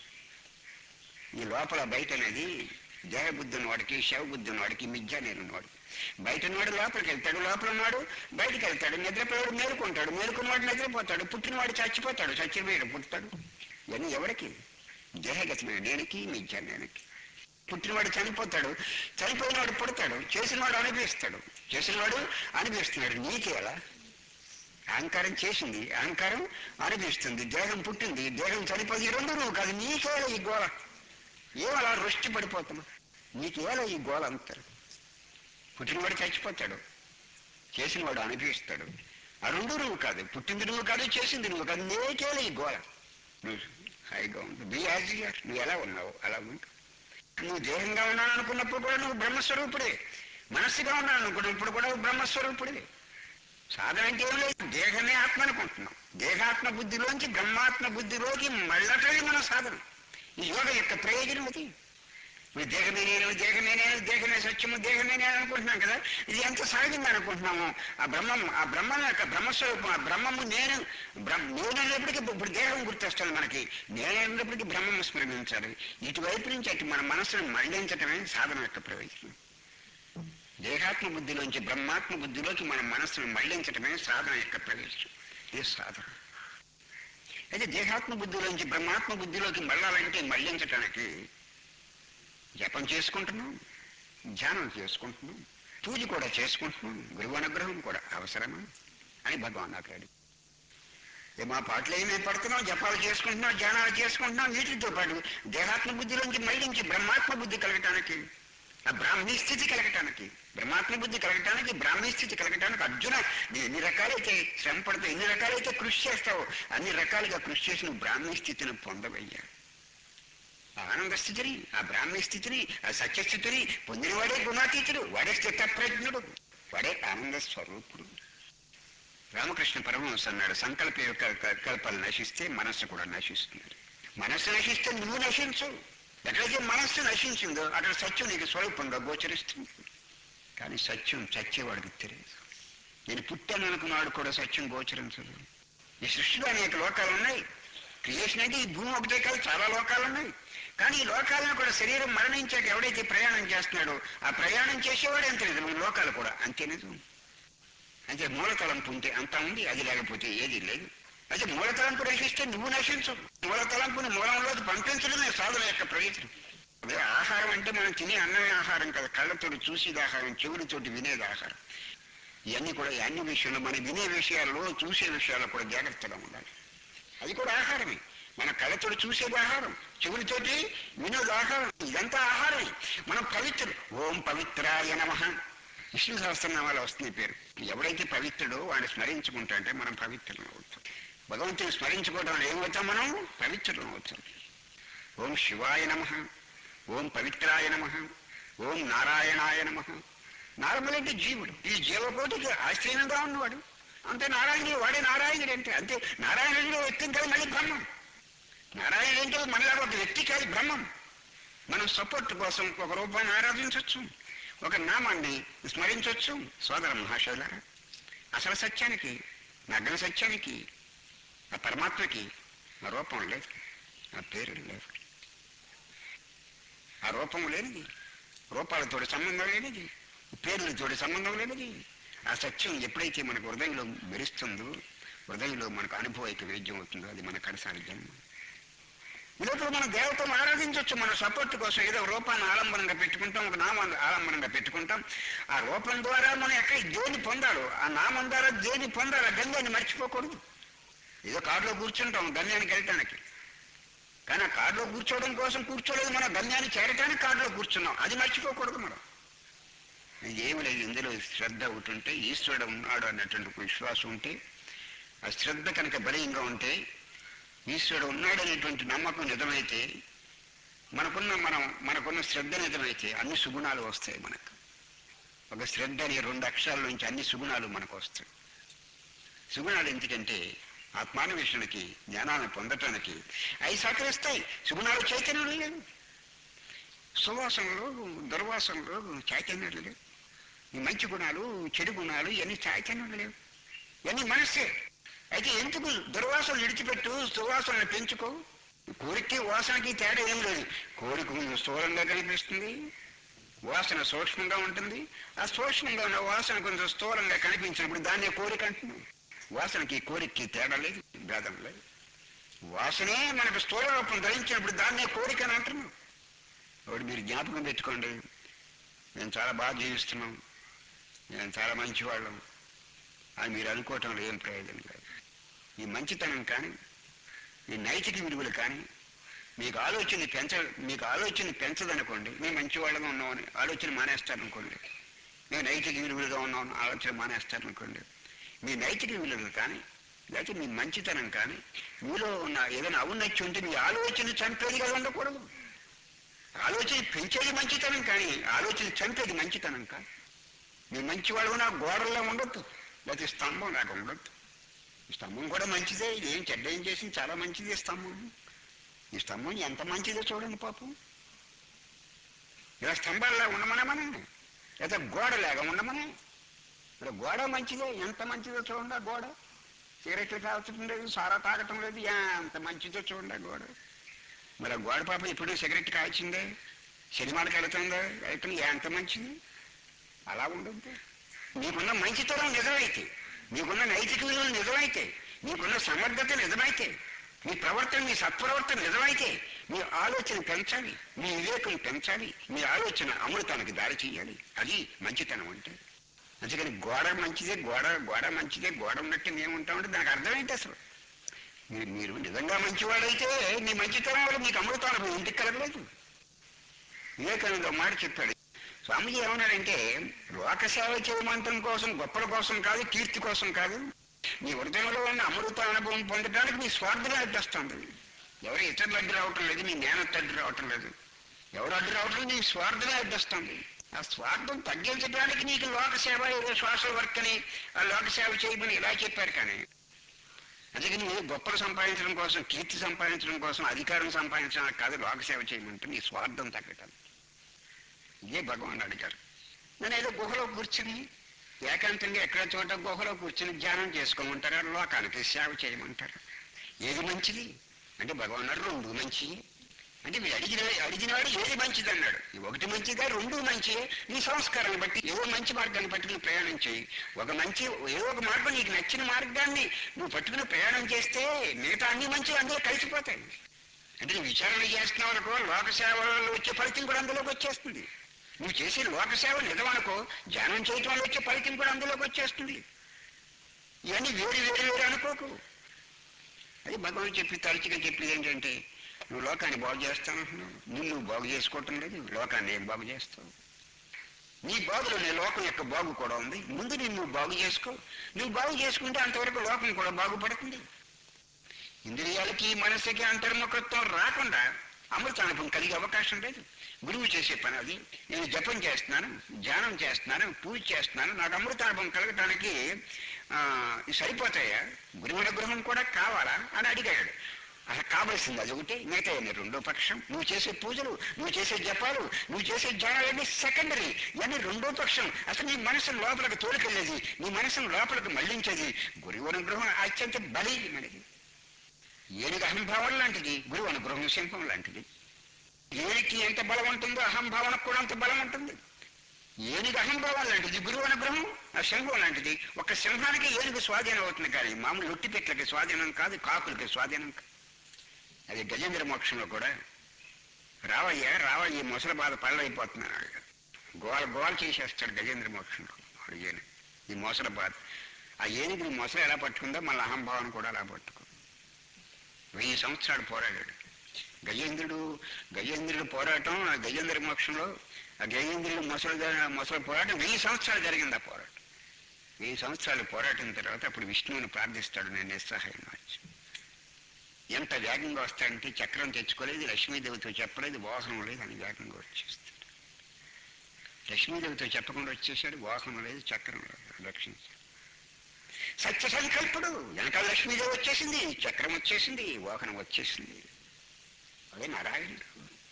ఈ లోపల బయట అనేది దేహబుద్ధి ఉన్నవాడికి శవబుద్ధి ఉన్నవాడికి మిథ్య నేను ఉన్నవాడు బయట ఉన్నవాడు లోపలికి వెళ్తాడు లోపల ఉన్నాడు బయటకు వెళ్తాడు నిద్రపోయాడు మేలుకుంటాడు మేలుకున్నవాడు నిద్రపోతాడు పుట్టినవాడు చచ్చిపోతాడు చచ్చిపోయాడు పుడతాడు ఇవన్నీ ఎవరికి దేహగతమైన నేనికి మిథ్య నేనకి పుట్టినవాడు చనిపోతాడు చనిపోయినవాడు పుడతాడు చేసినవాడు అనుభవిస్తాడు చేసినవాడు అనుభవిస్తున్నాడు నీకేలా అహంకారం చేసింది అహంకారం అనుభవిస్తుంది దేహం పుట్టింది దేహం చనిపోయింది ఈ రెండు నువ్వు కాదు నీకేలా ఈ గోళ ఏమలా రుష్టి పడిపోతున్నావు నీకేలా ఈ గోళ అంటారు పుట్టినవాడు చచ్చిపోతాడు చేసినవాడు అనుభవిస్తాడు ఆ రెండు నువ్వు కాదు పుట్టింది నువ్వు కాదు చేసింది నువ్వు కాదు నీకేలా ఈ గోళ నువ్వు హాయిగా ఉండు బీ యాజ్ నువ్వు ఎలా ఉన్నావు అలా ఉండు నువ్వు దేహంగా ఉన్నాను అనుకున్నప్పుడు కూడా నువ్వు బ్రహ్మస్వరూపుడే మనస్సుగా ఉన్నాను అనుకున్నప్పుడు కూడా నువ్వు బ్రహ్మస్వరూపుడే సాధన అంటే ఏం లేదు దేహమే ఆత్మ అనుకుంటున్నాం దేహాత్మ బుద్ధిలోంచి బ్రహ్మాత్మ బుద్ధిలోకి మళ్ళటమే మన సాధన ఈ యోగ యొక్క ప్రయోజనం అది ఇప్పుడు దేహమే నేను దేహమే నేను దేహమే సత్యము దేహమే నేను అనుకుంటున్నాం కదా ఇది ఎంత సహజంగా అనుకుంటున్నాము ఆ బ్రహ్మం ఆ బ్రహ్మం యొక్క బ్రహ్మస్వరూపం ఆ బ్రహ్మము నేను బ్రహ్మ నేను అనేప్పటికీ ఇప్పుడు దేహం గుర్తొస్తుంది మనకి నేను అనేప్పటికీ బ్రహ్మం స్మరించాలి ఇటువైపు నుంచి అటు మన మనసును మళ్లించటమే సాధన యొక్క ప్రయోజనం దేహాత్మ బుద్ధిలోంచి బ్రహ్మాత్మ బుద్ధిలోకి మన మనస్సును మళ్లించటమే సాధన యొక్క ప్రవేశం ఇది సాధన అయితే దేహాత్మ బుద్ధిలోంచి బ్రహ్మాత్మ బుద్ధిలోకి మళ్ళాలంటే మళ్లించటానికి జపం చేసుకుంటున్నాం ధ్యానం చేసుకుంటున్నాం పూజ కూడా చేసుకుంటున్నాం గురువు అనుగ్రహం కూడా అవసరమా అని భగవాన్ అన్నాడు ఏ మా పాటలు ఏమి పడుతున్నాం జపాలు చేసుకుంటున్నాం ధ్యానాలు చేసుకుంటున్నాం వీటితో పాటు దేహాత్మ బుద్ధిలోంచి మళ్ళించి బ్రహ్మాత్మ బుద్ధి కలగటానికి ఆ బ్రాహ్మీ స్థితి కలగటానికి బ్రహ్మాత్మ బుద్ధి కలగటానికి బ్రాహ్మీ స్థితి కలగటానికి అర్జున నీ ఎన్ని రకాలైతే శ్రమ పడతావు ఎన్ని రకాలైతే కృషి చేస్తావో అన్ని రకాలుగా కృషి చేసి నువ్వు బ్రాహ్మీ స్థితిని పొందవయ్యా ఆ ఆనంద స్థితిని ఆ బ్రాహ్మీ స్థితిని ఆ సత్యస్థితిని పొందినవాడే గుణాతీతుడు వాడే స్థితప్రజ్ఞుడు వాడే ఆనంద స్వరూపుడు రామకృష్ణ పరమహంస అన్నాడు సంకల్ప యొక్క క- కల్పాలు నశిస్తే మనస్సు కూడా నశిస్తుంది మనస్సు నశిస్తే నువ్వు నశించు ఎక్కడైతే మనస్సు నశించిందో అక్కడ సత్యం నీకు స్వరూపంగా గోచరిస్తుంది కానీ సత్యం చచ్చేవాడికి తెలియదు నేను పుట్టాను అనుకున్నాడు కూడా సత్యం గోచరించదు ఈ సృష్టిలో అనేక లోకాలు ఉన్నాయి క్రియేషన్ అంటే ఈ భూమి ఒకటే కాదు చాలా లోకాలు ఉన్నాయి కానీ ఈ లోకాలను కూడా శరీరం మరణించాక ఎవడైతే ప్రయాణం చేస్తున్నాడో ఆ ప్రయాణం చేసేవాడు ఎంత నిజం ఈ లోకాలు కూడా అంతే నిజం అంటే మూలతలంపు ఉంటే అంతా ఉంది అది లేకపోతే ఏది లేదు అయితే మూలతలంపు నశిస్తే నువ్వు నశించు మూలతలంపుని మూలంలోకి పంపించడమే సాధన యొక్క ప్రయోజనం అదే ఆహారం అంటే మనం తినే అన్నమే ఆహారం కదా కళ్ళతోటి చూసేది ఆహారం చెవులతోటి వినేది ఆహారం ఇవన్నీ కూడా ఈ అన్ని విషయంలో మనం వినే విషయాల్లో చూసే విషయాల్లో కూడా జాగ్రత్తగా ఉండాలి అది కూడా ఆహారమే మన కళ్ళతోటి చూసేది ఆహారం చెవులతోటి వినోది ఆహారం ఇదంతా ఆహారం మనం పవిత్ర ఓం పవిత్రాయ నమ విష్ణు సహస్రనామాలు వస్తుంది పేరు ఎవడైతే పవిత్రుడో వాడిని స్మరించుకుంటాంటే మనం పవిత్రులం అవుతాం భగవంతుని స్మరించుకోవడం వల్ల ఏమవుతాం మనం పవిత్రులం అవుతాం ఓం శివాయ నమ ఓం పవిత్రాయ నమ ఓం నారాయణాయ నమ నారములంటే జీవుడు ఈ జీవకోటికి ఆశ్చర్యంగా ఉన్నవాడు అంతే నారాయణుడు వాడే నారాయణుడు అంటే అంతే నారాయణుడు వ్యక్తి కాదు మళ్ళీ బ్రహ్మం నారాయణుడు అంటే మనలాగా ఒక వ్యక్తి కాదు బ్రహ్మం మనం సపోర్ట్ కోసం ఒక రూపాన్ని ఆరాధించవచ్చు ఒక నామాన్ని స్మరించవచ్చు సోదర మహాశైలారా అసలు సత్యానికి నగ్న సత్యానికి ఆ పరమాత్మకి ఆ రూపం లేదు ఆ పేరు లేదు ఆ రూపం లేనిది రూపాలతోటి సంబంధం లేనిది పేర్లతోటి సంబంధం లేనిది ఆ సత్యం ఎప్పుడైతే మనకు హృదయంలో మెరుస్తుందో హృదయంలో మనకు అనుభవైక వేద్యం అవుతుందో అది మన కడసారి జన్మ ఇదొక మన దేవతను ఆరాధించవచ్చు మన సపోర్ట్ కోసం ఏదో రూపాన్ని ఆలంబనంగా పెట్టుకుంటాం ఒక నామాన్ని ఆలంబనంగా పెట్టుకుంటాం ఆ రూపం ద్వారా మనం ఎక్కడ దేని పొందాలో ఆ నామం ద్వారా దేని పొందాలి ఆ గంగాన్ని మర్చిపోకూడదు ఏదో కారులో కూర్చుంటాం గమ్యానికి వెళ్ళటానికి కానీ ఆ కారులో కూర్చోవడం కోసం కూర్చోలేదు మనం గమ్యాన్ని చేరటానికి కారులో కూర్చున్నాం అది మర్చిపోకూడదు మనం ఏమి లేదు ఇందులో శ్రద్ధ ఒకటి ఉంటే ఈశ్వరుడు ఉన్నాడు అన్నటువంటి ఒక విశ్వాసం ఉంటే ఆ శ్రద్ధ కనుక బలీయంగా ఉంటే ఈశ్వరుడు ఉన్నాడనేటువంటి నమ్మకం నిజమైతే మనకున్న మనం మనకున్న శ్రద్ధ నిజమైతే అన్ని సుగుణాలు వస్తాయి మనకు ఒక శ్రద్ధ అనే రెండు అక్షరాల నుంచి అన్ని సుగుణాలు మనకు వస్తాయి సుగుణాలు ఎందుకంటే ఆత్మాన్వేషణకి జ్ఞానాన్ని పొందటానికి అవి సహకరిస్తాయి సుగుణాలు చైతన్యం లేదు సువాసనలు దుర్వాసనలు చైతన్యం లేదు ఈ మంచి గుణాలు చెడు గుణాలు ఇవన్నీ చైతన్యం లేవు ఇవన్నీ మనస్సే అయితే ఎందుకు దుర్వాసన విడిచిపెట్టు సువాసనలు పెంచుకో కోరికకి వాసనకి తేడా ఏం లేదు కోరిక కొంచెం స్థూలంగా కనిపిస్తుంది వాసన సూక్ష్మంగా ఉంటుంది ఆ సూక్ష్మంగా ఉన్న వాసన కొంచెం స్థూలంగా కనిపించినప్పుడు దాన్నే కోరిక అంటున్నాం వాసనకి కోరికకి తేడా లేదు భేదం లేదు వాసనే మనకు స్థూల రూపం ధరించినప్పుడు దాన్నే కోరిక అని అంటున్నాం ఒకటి మీరు జ్ఞాపకం పెట్టుకోండి మేము చాలా బాగా జీవిస్తున్నాం మేము చాలా మంచివాళ్ళం అని మీరు అనుకోవటంలో ఏం ప్రయోజనం లేదు ఈ మంచితనం కానీ ఈ నైతిక విలువలు కానీ మీకు ఆలోచన పెంచ మీకు ఆలోచన పెంచదనుకోండి మేము మంచివాళ్ళగా ఉన్నామని ఆలోచన మానేస్తారనుకోండి మేము నైతిక విలువలుగా ఉన్నామని ఆలోచన మానేస్తారనుకోండి మీ నైతిక విలువలు కానీ లేకపోతే మీ మంచితనం కానీ మీలో ఉన్న ఏదైనా ఔన్నత్యం ఉంటే మీ ఆలోచన చంపేదిగా ఉండకూడదు ఆలోచన పెంచేది మంచితనం కానీ ఆలోచన చంపేది మంచితనం కాదు మీ మంచి వాళ్ళు నా గోడల్లో ఉండొద్దు లేకపోతే స్తంభం లాగా ఉండొద్దు ఈ స్తంభం కూడా మంచిదే ఇది ఏం చెడ్డ ఏం చేసింది చాలా మంచిది ఈ స్తంభం ఈ స్తంభం ఎంత మంచిదో చూడండి పాపం ఇలా స్తంభాల్లో ఉండమనే మనం లేదా గోడలాగా ఉండమనే ఇప్పుడు గోడ మంచిదే ఎంత మంచిదో చూడండి ఆ గోడ సిగరెట్లు తాగటం లేదు సారా తాగటం లేదు ఎంత మంచిదో చూడండి ఆ గోడ మరి ఆ గోడ పాప ఎప్పుడూ సిగరెట్ కాల్చిందే సినిమాలకు వెళుతుందా వెళ్తుంది ఎంత మంచిది అలా ఉండద్దు నీకున్న మంచితనం నిజమైతే నీకున్న నైతిక విలువలు నిజమైతే నీకున్న సమర్థత నిజమైతే నీ ప్రవర్తన నీ సత్ప్రవర్తన నిజమైతే నీ ఆలోచన పెంచాలి నీ వివేకం పెంచాలి నీ ఆలోచన అమృతానికి దారి చేయాలి అది మంచితనం అంటే అందుకని గోడ మంచిదే గోడ గోడ మంచిదే గోడ ఉన్నట్టు మేము ఉంటామంటే దానికి అర్థం ఏంటి అసలు మీరు మీరు నిజంగా మంచివాడైతే నీ మంచితనం వల్ల మీకు అమృతానుభవం ఇంటికి కలగలేదు వివేకానంద ఒక మాట చెప్పాడు స్వామిజీ ఏమన్నాడంటే లోకసేవ చేయమంతం కోసం గొప్పల కోసం కాదు కీర్తి కోసం కాదు నీ హృదయంలో ఉన్న అమృత అనుభవం పొందడానికి నీ స్వార్థమే అడ్డొస్తుంది ఎవరు ఇతరులు అడ్డు రావటం లేదు నీ మేనత్ అడ్డు రావటం లేదు ఎవరు అడ్డు రావటం లేదు, నీ స్వార్థమే అడ్డొస్తుంది ఆ స్వార్థం తగ్గించడానికి నీకు లోకసేవ ఏదో సోషల్ వర్క్ అని ఆ లోకసేవ చేయమని ఇలా చెప్పారు కానీ అందుకని నువ్వు గొప్పలు సంపాదించడం కోసం కీర్తి సంపాదించడం కోసం అధికారం సంపాదించడం కాదు లోకసేవ చేయమంటే నీ స్వార్థం తగ్గటం ఇదే భగవాన్ అడిగారు నేను ఏదో గుహలో కూర్చుని ఏకాంతంగా ఎక్కడ చోట గుహలో కూర్చుని ధ్యానం చేసుకోమంటారు లోకానికి సేవ చేయమంటారు ఏది మంచిది అంటే భగవాన్ అన్నారు రెండు మంచిది అంటే మీరు అడిగిన అడిగినవాడు ఏది మంచిది అన్నాడు ఈ ఒకటి మంచిదా రెండు మంచి నీ సంస్కారాన్ని బట్టి ఏదో మంచి మార్గాన్ని పట్టుకుని ప్రయాణం చేయి ఒక మంచి ఏదో ఒక మార్గం నీకు నచ్చిన మార్గాన్ని నువ్వు పట్టుకుని ప్రయాణం చేస్తే మిగతా అన్ని మంచి అందులో కలిసిపోతాయి అంటే నువ్వు విచారణ చేస్తున్నావు అనుకో లోక సేవలో వచ్చే ఫలితం కూడా అందులోకి వచ్చేస్తుంది నువ్వు చేసే లోక సేవ నిజమనుకో ధ్యానం చేయటం వల్ల వచ్చే ఫలితం కూడా అందులోకి వచ్చేస్తుంది ఇవన్నీ వేరు వేరు వేరు అనుకోకు అది భగవాన్ చెప్పి తరచుగా చెప్పేది ఏంటంటే నువ్వు లోకాన్ని బాగు చేస్తానంటున్నావు నువ్వు నువ్వు బాగు చేసుకోవటం లేదు లోకాన్ని ఏం బాగు చేస్తావు నీ బాగులో నీ లోకం యొక్క బాగు కూడా ఉంది ముందు నేను నువ్వు బాగు చేసుకో నువ్వు బాగు చేసుకుంటే అంతవరకు లోకం కూడా బాగుపడుతుంది ఇంద్రియాలకి మనసుకి అంతర్ముఖత్వం రాకుండా అమృతానుభవం కలిగే అవకాశం లేదు గురువు చేసే పని అది నేను జపం చేస్తున్నాను ధ్యానం చేస్తున్నాను పూజ చేస్తున్నాను నాకు అమృతానుభవం కలగటానికి ఆ, ఇది సరిపోతాయా గురువు అనుగ్రహం కూడా కావాలా అని అడిగాడు అసలు కావలసింది అది ఒకటి మిగతా అన్ని రెండో పక్షం నువ్వు చేసే పూజలు నువ్వు చేసే జపాలు నువ్వు చేసే ధ్యానాలన్నీ సెకండరీ ఇవన్నీ రెండో పక్షం అసలు నీ మనసును లోపలికి తోలుకెళ్ళేది నీ మనసును లోపలికి మళ్లించేది గురువు అనుగ్రహం అత్యంత బలీయమైనది ఏనుగు అహంభావం లాంటిది గురువు అనుగ్రహం శంఖం లాంటిది ఏనుగుకి ఎంత బలం ఉంటుందో అహంభావనకు కూడా అంత బలం ఉంటుంది ఏనుగు అహంభావం లాంటిది గురువు అనుగ్రహం ఆ శంఖం లాంటిది ఒక సింహానికి ఏనుగు స్వాధీనం అవుతుంది కానీ మామూలు లొట్టి పెట్లకి స్వాధీనం కాదు కాకులకి స్వాధీనం కాదు అది గజేంద్ర మోక్షంలో కూడా రావయ్య రావయ్య ముసలి బాధ పళ్ళైపోతున్నాడు గోల గోల చేసేస్తాడు గజేంద్ర మోక్షంలో వాడు ఏనుగు ఈ మొసల బాధ ఆ ఏనుగుని మొసలు ఎలా పట్టుకుందో మళ్ళీ అహంభావం కూడా అలా పట్టుకుంది వెయ్యి సంవత్సరాలు పోరాడాడు గజేంద్రుడు గజేంద్రుడు పోరాటం ఆ గజేంద్ర మోక్షంలో ఆ గజేంద్రుడు మొసలు మొసలు పోరాటం వెయ్యి సంవత్సరాలు జరిగింది ఆ పోరాటం వెయ్యి సంవత్సరాలు పోరాటం తర్వాత అప్పుడు విష్ణువుని ప్రార్థిస్తాడు నేను నిస్సహాయం వచ్చి ఎంత వేగంగా వస్తాడంటే చక్రం తెచ్చుకోలేదు లక్ష్మీదేవితో చెప్పలేదు వాహనం లేదు అని వేగంగా వచ్చేస్తాడు లక్ష్మీదేవితో చెప్పకుండా వచ్చేసాడు వాహనం లేదు చక్రం లేదు రక్షించాడు సత్య సంకల్పుడు వెనకాల లక్ష్మీదేవి వచ్చేసింది చక్రం వచ్చేసింది వాహనం వచ్చేసింది అదే నారాయణుడు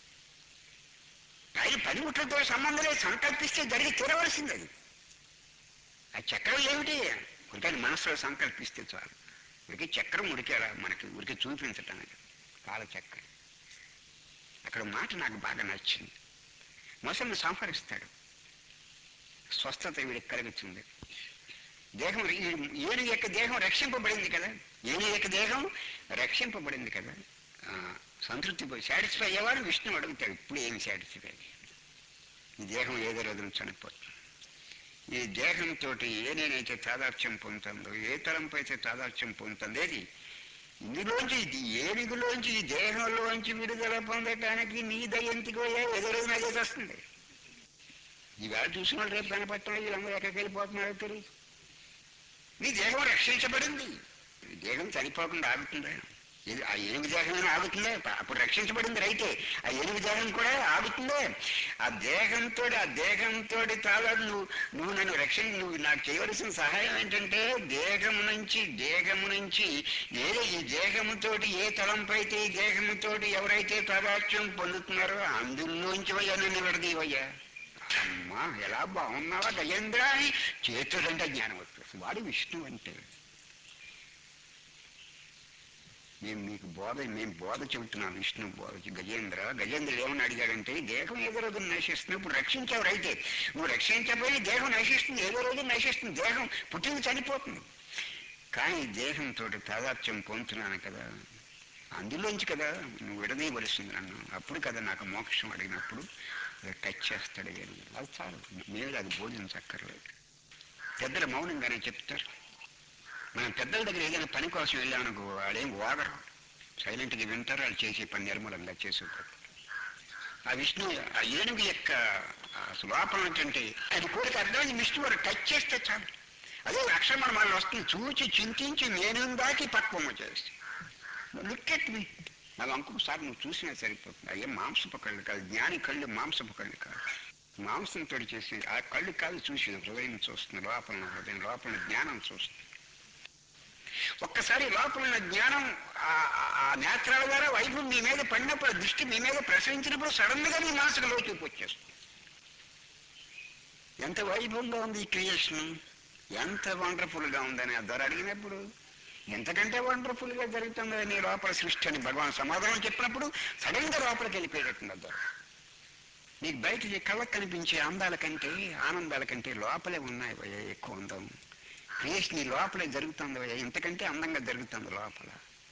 ఆయన పనిముట్లతో సంబంధం లేదు సంకల్పిస్తే జరిగి తీరవలసింది అది ఆ చక్రం ఏమిటి కొంత మనసులో సంకల్పిస్తే చాలు ఉరికి చక్రం ఉరికేలా మనకి ఉరికి చూపించటానికి కాలచక్రం అక్కడ మాట నాకు బాగా నచ్చింది మొసలిని సంహరిస్తాడు స్వస్థత వీడికి కలుగుతుంది దేహం ఈ- ఏనుగు యొక్క దేహం రక్షింపబడింది కదా ఏనుగు యొక్క దేహం రక్షింపబడింది కదా ఆ, సంతృప్తి పోయి సాటిస్ఫై అయ్యేవాడు విష్ణు అడుగుతాడు ఇప్పుడు ఏమి సాటిస్ఫై ఈ దేహం ఏదో రోజున చనిపోతుంది ఈ దేహంతో ఏ నేనైతే తాదాత్యం పొందుతుందో ఏ తలంపు అయితే తాదాత్యం పొందుతుందో ఏది ఇందులోంచి ఇది ఏనుగులోంచి ఈ దేహంలోంచి విడుదల పొందటానికి నీ దయ్యంతికి పోయా ఏదో రోజున అదే వస్తుంది ఈవేళ చూసిన వాళ్ళు రేపు కనపడుతున్నాయి వీళ్ళందరూ ఎక్కడికి వెళ్ళిపోతున్నారో తెలియదు నీ దేహం రక్షించబడింది ఈ దేహం చనిపోకుండా ఆగుతుందా ఇది ఆ ఏనుగు దేహమైనా ఆగుతుందే అప్పుడు రక్షించబడింది రైతే ఆ ఏనుగు దేహం కూడా ఆగుతుందే ఆ దేహంతో ఆ దేహంతో తాగా నువ్వు నువ్వు నన్ను రక్షణ నువ్వు నాకు చేయవలసిన సహాయం ఏంటంటే దేహము నుంచి దేహము నుంచి ఏదో ఈ దేహముతోటి ఏ తలంపు అయితే ఈ దేహముతోటి ఎవరైతే ప్రభాత్యం పొందుతున్నారో అందులోంచి వయ్యా నన్ను విడదీవయ్యా అమ్మా ఎలా బాగున్నావా గజేంద్ర అని చేతుడంటే జ్ఞానం వస్తుంది వాడు విష్ణు అంటే మేము మీకు బోధ మేము బోధ చెబుతున్నాం విష్ణు బోధ గజేంద్ర గజేంద్రుడు ఏమని అడిగాడంటే దేహం ఏదో రోజు నశిస్తుంది ఇప్పుడు రక్షించావు రైతే నువ్వు రక్షించబోయి దేహం నశిస్తుంది ఏదో రోజు నశిస్తుంది దేహం పుట్టింది చనిపోతుంది కానీ దేహంతో తాదాత్యం పొందుతున్నాను కదా అందులోంచి కదా నువ్వు విడదీయవలసింది నన్ను అప్పుడు కదా నాకు మోక్షం అడిగినప్పుడు అది టచ్ చేస్తాడు ఏనుగు. అది చాలు మీరు అది బోధించక్కర్లేదు పెద్దలు మౌనంగానే చెప్తారు మనం పెద్దల దగ్గర ఏదైనా పని కోసం వెళ్ళామనుకో వాడేం వాగరు సైలెంట్గా వింటారు వాళ్ళు చేసే పని నిర్మూలంగా చేసేవారు ఆ విష్ణు ఆ ఏనుగు యొక్క ఆ లోపం ఏంటంటే అది కోరిక అర్థమైంది విష్ణు వారు టచ్ చేస్తే చాలు అదే అక్షరమణ వాళ్ళు వస్తుంది చూచి చింతించి నేను దాకి పక్వము చేస్తే లుక్కెట్ మీ నాకు అంకుడు సార్ నువ్వు చూసినా సరిపోతుంది అయ్యే మాంసపు కళ్ళు కాదు జ్ఞాని కళ్ళు మాంసపు కళ్ళు కాదు మాంసంతో చేసి ఆ కళ్ళు కాదు చూసి హృదయం చూస్తుంది లోపల హృదయం లోపల జ్ఞానం చూస్తుంది ఒక్కసారి లోపల ఉన్న జ్ఞానం ఆ- ఆ- ఆ నేత్రాల ద్వారా వైపు మీ మీద పడినప్పుడు ఆ దృష్టి మీ మీద ప్రసరించినప్పుడు సడన్ గా మీ మనసుకు లోతుకు వచ్చేస్తుంది ఎంత వైభవంగా ఉంది ఈ క్రియేషన్ ఎంత వండర్ఫుల్ గా ఉందని ఆ ధర అడిగినప్పుడు ఎంతకంటే వండర్ఫుల్ గా జరుగుతుంది నీ లోపల సృష్టి అని భగవాన్ సమాధానం చెప్పినప్పుడు సడన్ గా లోపలికి వెళ్ళిపోయేటట్టుంది ఆ ధర నీకు బయట ఈ కళ్ళకు కనిపించే అందాల కంటే ఆనందాల కంటే లోపలే ఉన్నాయి భయ్యా ఎక్కువ అందం క్రియేషన్ నీ లోపలే జరుగుతుంది భయ్యా ఇంతకంటే అందంగా జరుగుతుంది లోపల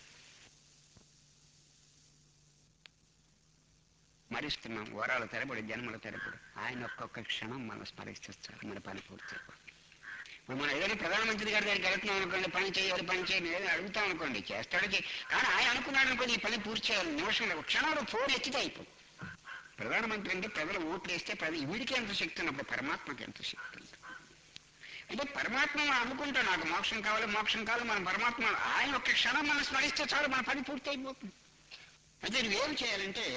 స్మరిస్తున్నాం వరాల తెరబడి జన్మల తెరబడి ఆయన ఒక్కొక్క క్షణం మనం స్మరిస్తే చాలు మన పని పూర్తి అయిపోతుంది. ఇప్పుడు మనం ఏదైనా ప్రధానమంత్రి గారి దగ్గరికి వెళ్తున్నాం అనుకోండి పని చేయాలి పని చేయాలి ఏదైనా అడుగుతాం అనుకోండి చేస్తాడు చే- కానీ ఆయన అనుకున్నాడు అనుకోండి ఈ పని పూర్తి చేయాలి నిమిషంలో ఒక క్షణంలో ఫోన్ ఎత్తితే అయిపోతుంది ప్రధానమంత్రి అంటే ప్రజలు ఓట్లు వేస్తే ప్రజలు వీడికి ఎంత శక్తి ఉన్నప్పుడు పరమాత్మకి ఎంత శక్తి ఉంది అంటే పరమాత్మ మనం అనుకుంటాం నాకు మోక్షం కావాలి మోక్షం కావాలి మనం పరమాత్మ ఆయన ఒక్క క్షణం మనం స్మరిస్తే చాలు మన పని పూర్తి అయిపోతుంది అయితే నువ్వేం చేయాలంటే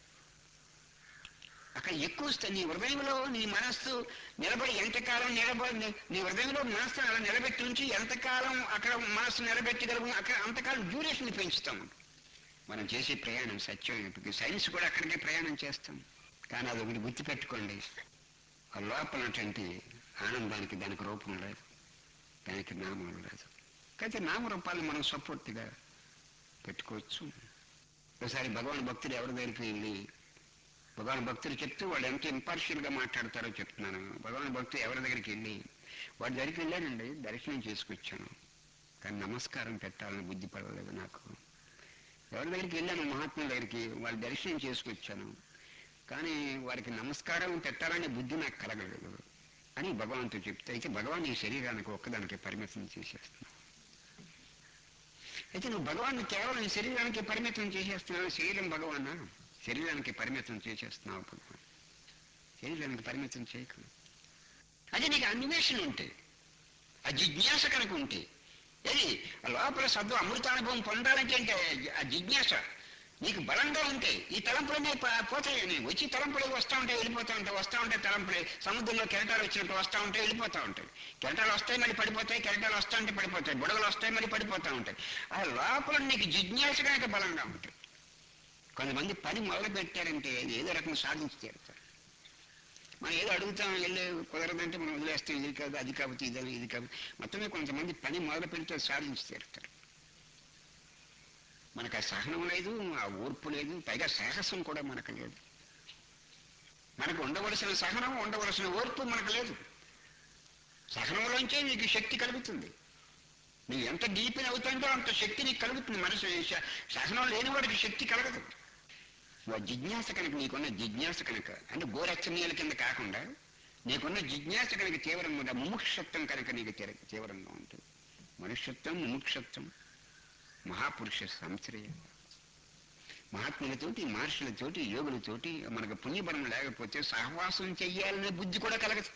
అక్కడ ఎక్కువ స్థ- నీ హృదయంలో నీ మనస్సు నిలబడి ఎంతకాలం నిలబడి నీ- నీ హృదయంలో మనస్సు అలా నిలబెట్టి ఉంచి ఎంతకాలం అక్కడ మనస్సు నిలబెట్టగలము అక్కడ అంతకాలం డ్యూరేషన్ పెంచుతాము మనం చేసే ప్రయాణం సత్యం ఇప్పుడు సైన్స్ కూడా అక్కడికే ప్రయాణం చేస్తాం కానీ అది ఒకటి గుర్తుపెట్టుకోండి ఆ లోపల ఉన్నటువంటి ఆనందానికి దానికి రూపం లేదు దానికి నామం లేదు అయితే నామరూపాలను మనం సపోర్ట్గా పెట్టుకోవచ్చు ఒకసారి భగవాన్ భక్తులు ఎవరి దగ్గరికి వెళ్ళి భగవాన్ భక్తులు చెప్తూ వాళ్ళు ఎంత ఇంపార్షియల్గా మాట్లాడతారో చెప్తున్నాను భగవాన్ భక్తులు ఎవరి దగ్గరికి వెళ్ళి వాడి దగ్గరికి వెళ్ళానండి దర్శనం చేసుకొచ్చాను కానీ నమస్కారం పెట్టాలని బుద్ధి పడలేదు నాకు ఎవరి దగ్గరికి వెళ్ళాను మహాత్ముల దగ్గరికి వాళ్ళ దర్శనం చేసుకొచ్చాను కానీ వారికి నమస్కారం పెట్టాలనే బుద్ధి నాకు కలగలేదు అని భగవంతుడు చెప్తే అయితే భగవాన్ ఈ శరీరానికి ఒక్కదానికి పరిమితం చేసేస్తున్నాను అయితే నువ్వు భగవాన్ని కేవలం ఈ శరీరానికి పరిమితం చేసేస్తున్నావు శరీరం భగవానా శరీరానికి పరిమితం చేసేస్తున్నావు భగవాన్ శరీరానికి పరిమితం చేయకు అది నీకు అన్వేషణ ఉంటే ఆ జిజ్ఞాస కనుక ఉంటే ఏది ఆ లోపల సద్దు అమృతానుభవం పొందాలంటే అంటే ఆ జిజ్ఞాస నీకు బలంగా ఉంటే ఈ తలంపులనే ప- పోతాయి నేను వచ్చి తలంపులు వస్తూ ఉంటాయి వెళ్ళిపోతూ ఉంటాయి వస్తూ ఉంటాయి తలంపులే సముద్రంలో కెరటాలు వచ్చినట్టు వస్తూ ఉంటాయి వెళ్ళిపోతూ ఉంటాయి కెరటాలు వస్తాయి మళ్ళీ పడిపోతాయి కెరటాలు వస్తూ ఉంటే పడిపోతాయి బుడగలు వస్తాయి మళ్ళీ పడిపోతూ ఉంటాయి ఆ లోపల నీకు జిజ్ఞాస కనుక బలంగా ఉంటుంది కొంతమంది పని మొదలు పెట్టారంటే ఏదో రకం సాధించి తీరుతారు మనం ఏదో అడుగుతాం వెళ్ళి కుదరదంటే మనం వదిలేస్తాం ఇది కాదు అది కాబట్టి ఇది ఇది కాదు మొత్తమే కొంతమంది పని మొదలు పెడితే సాధించి తీరుతారు మనకు ఆ సహనం లేదు ఆ ఓర్పు లేదు పైగా సాహసం కూడా మనకు లేదు మనకు ఉండవలసిన సహనం ఉండవలసిన ఓర్పు మనకు లేదు సహనంలోంచే నీకు శక్తి కలుగుతుంది నువ్వు ఎంత డీపిన్ అవుతుందో అంత శక్తి నీకు కలుగుతుంది మనసు శ- సహనం లేని వాడికి శక్తి కలగదు నువ్వు ఆ జిజ్ఞాస కనుక నీకున్న జిజ్ఞాస కనుక అంటే గోరచ్చనీయుల కింద కాకుండా నీకున్న జిజ్ఞాస కనుక తీవ్రంగా ఉంటే ముముక్షత్వం కనుక నీకు తీర- తీవ్రంగా ఉంటుంది మనుష్యత్వం ముముక్షత్వం మహాపురుష సంశ్రయం మహాత్ములతోటి మహర్షులతోటి యోగులతోటి మనకు పుణ్యబలం లేకపోతే సహవాసం చెయ్యాలనే బుద్ధి కూడా కలగదు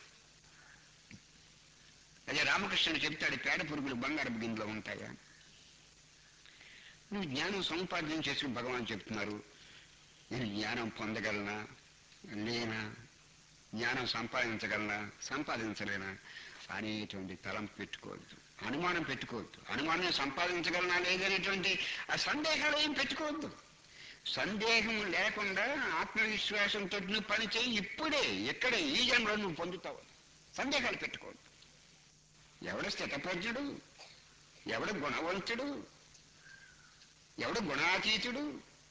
అదే రామకృష్ణుడు చెప్తాడు పేడ పురుగులు బంగారపు గిన్నెలో ఉంటాయా నువ్వు జ్ఞానం సముపార్జన చేసుకుని భగవాన్ చెప్తున్నారు నేను జ్ఞానం పొందగలనా లేనా జ్ఞానం సంపాదించగలనా సంపాదించలేనా అనేటువంటి తలం పెట్టుకోవద్దు అనుమానం పెట్టుకోవద్దు అనుమానం సంపాదించగలనా లేదనేటువంటి ఆ సందేహాలు ఏం పెట్టుకోవద్దు సందేహం లేకుండా ఆత్మవిశ్వాసంతో నువ్వు పని చేయి ఇప్పుడే ఇక్కడే ఈ జన్మలో నువ్వు పొందుతావు సందేహాలు పెట్టుకోవద్దు ఎవడు స్థితప్రజ్ఞుడు ఎవడు గుణవంతుడు ఎవడు గుణాతీతుడు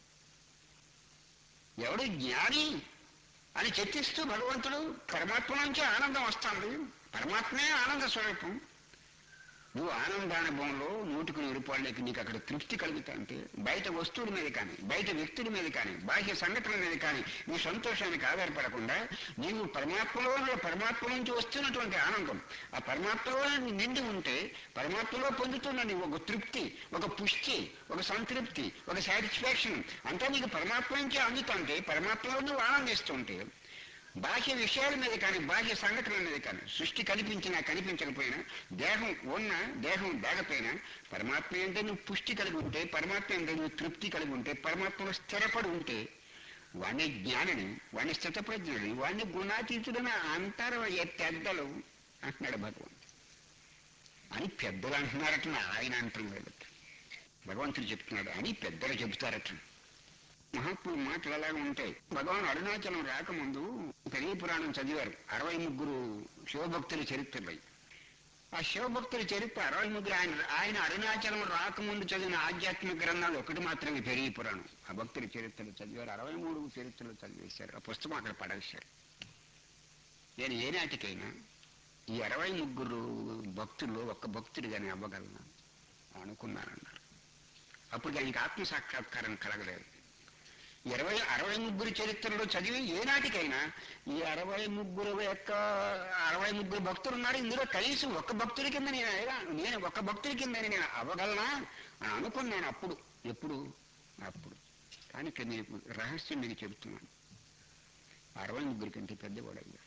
ఎవడు జ్ఞాని అని చర్చిస్తూ భగవంతుడు పరమాత్మ నుంచి ఆనందం వస్తుంది పరమాత్మే ఆనంద స్వరూపం నువ్వు ఆనందానుభవంలో నూటికి నూరు రూపాయలకి నీకు అక్కడ తృప్తి కలుగుతాంటే బయట వస్తువుల మీద కానీ బయట వ్యక్తుల మీద కానీ బాహ్య సంఘటనల మీద కానీ నీ సంతోషానికి ఆధారపడకుండా నీవు పరమాత్మలో పరమాత్మ నుంచి వస్తున్నటువంటి ఆనందం ఆ పరమాత్మలో నిండి ఉంటే పరమాత్మలో పొందుతున్న నీవు ఒక తృప్తి ఒక పుష్టి ఒక సంతృప్తి ఒక సాటిస్ఫాక్షన్ అంతా నీకు పరమాత్మ నుంచి అందుతుంటే పరమాత్మలో నువ్వు ఆనందిస్తుంటే బాహ్య విషయాల మీద కానీ బాహ్య సంఘటనల మీద కానీ సృష్టి కనిపించినా కనిపించకపోయినా దేహం ఉన్న దేహం లేకపోయినా పరమాత్మ ఏంటో నువ్వు పుష్టి కలిగి ఉంటే పరమాత్మ ఏంటో నువ్వు తృప్తి కలిగి ఉంటే పరమాత్మలో స్థిరపడి ఉంటే వాణ్ణి జ్ఞానిని వాణ్ణి స్థితప్రజ్ఞుడిని వాణ్ణి గుణాతీతుడని అంటారు ఏ పెద్దలు అంటున్నాడు భగవంతుడు అని పెద్దలు అంటున్నారట ఆయన అంటున్నాడు భగవంతుడు చెప్తున్నాడు అని పెద్దలు చెబుతారట మహాత్ముల మాటలు అలాగే ఉంటాయి భగవాన్ అరుణాచలం రాకముందు పెరిగి పురాణం చదివారు అరవై ముగ్గురు శివభక్తుల చరిత్రపై ఆ శివభక్తుల చరిత్ర అరవై ముగ్గురు ఆయన ఆయన అరుణాచలం రాకముందు చదివిన ఆధ్యాత్మిక గ్రంథాలు ఒకటి మాత్రమే పెరిగి పురాణం ఆ భక్తుల చరిత్రలు చదివారు అరవై మూడు చరిత్రలు చదివేశారు ఆ పుస్తకం అక్కడ పడేశారు నేను ఏనాటికైనా ఈ అరవై ముగ్గురు భక్తుల్లో ఒక్క భక్తుడిగానే అవ్వగలను అనుకున్నానన్నారు అప్పుడు దానికి ఆత్మ సాక్షాత్కారం కలగలేదు ఇరవై అరవై ముగ్గురు చరిత్రలో చదివి ఏనాటికైనా ఈ అరవై ముగ్గురు యొక్క అరవై ముగ్గురు భక్తులు ఉన్నారు ఇందులో కనీసం ఒక్క భక్తుడి కింద నేను అయ్యా- నేను ఒక్క భక్తుడి కింద నేను అవ్వగలనా అని అనుకున్నాను అప్పుడు ఎప్పుడు అప్పుడు కానీ ఇక్కడ మీకు రహస్యం మీకు చెబుతున్నాను అరవై ముగ్గురు కంటే పెద్దవాడు అయ్యాడు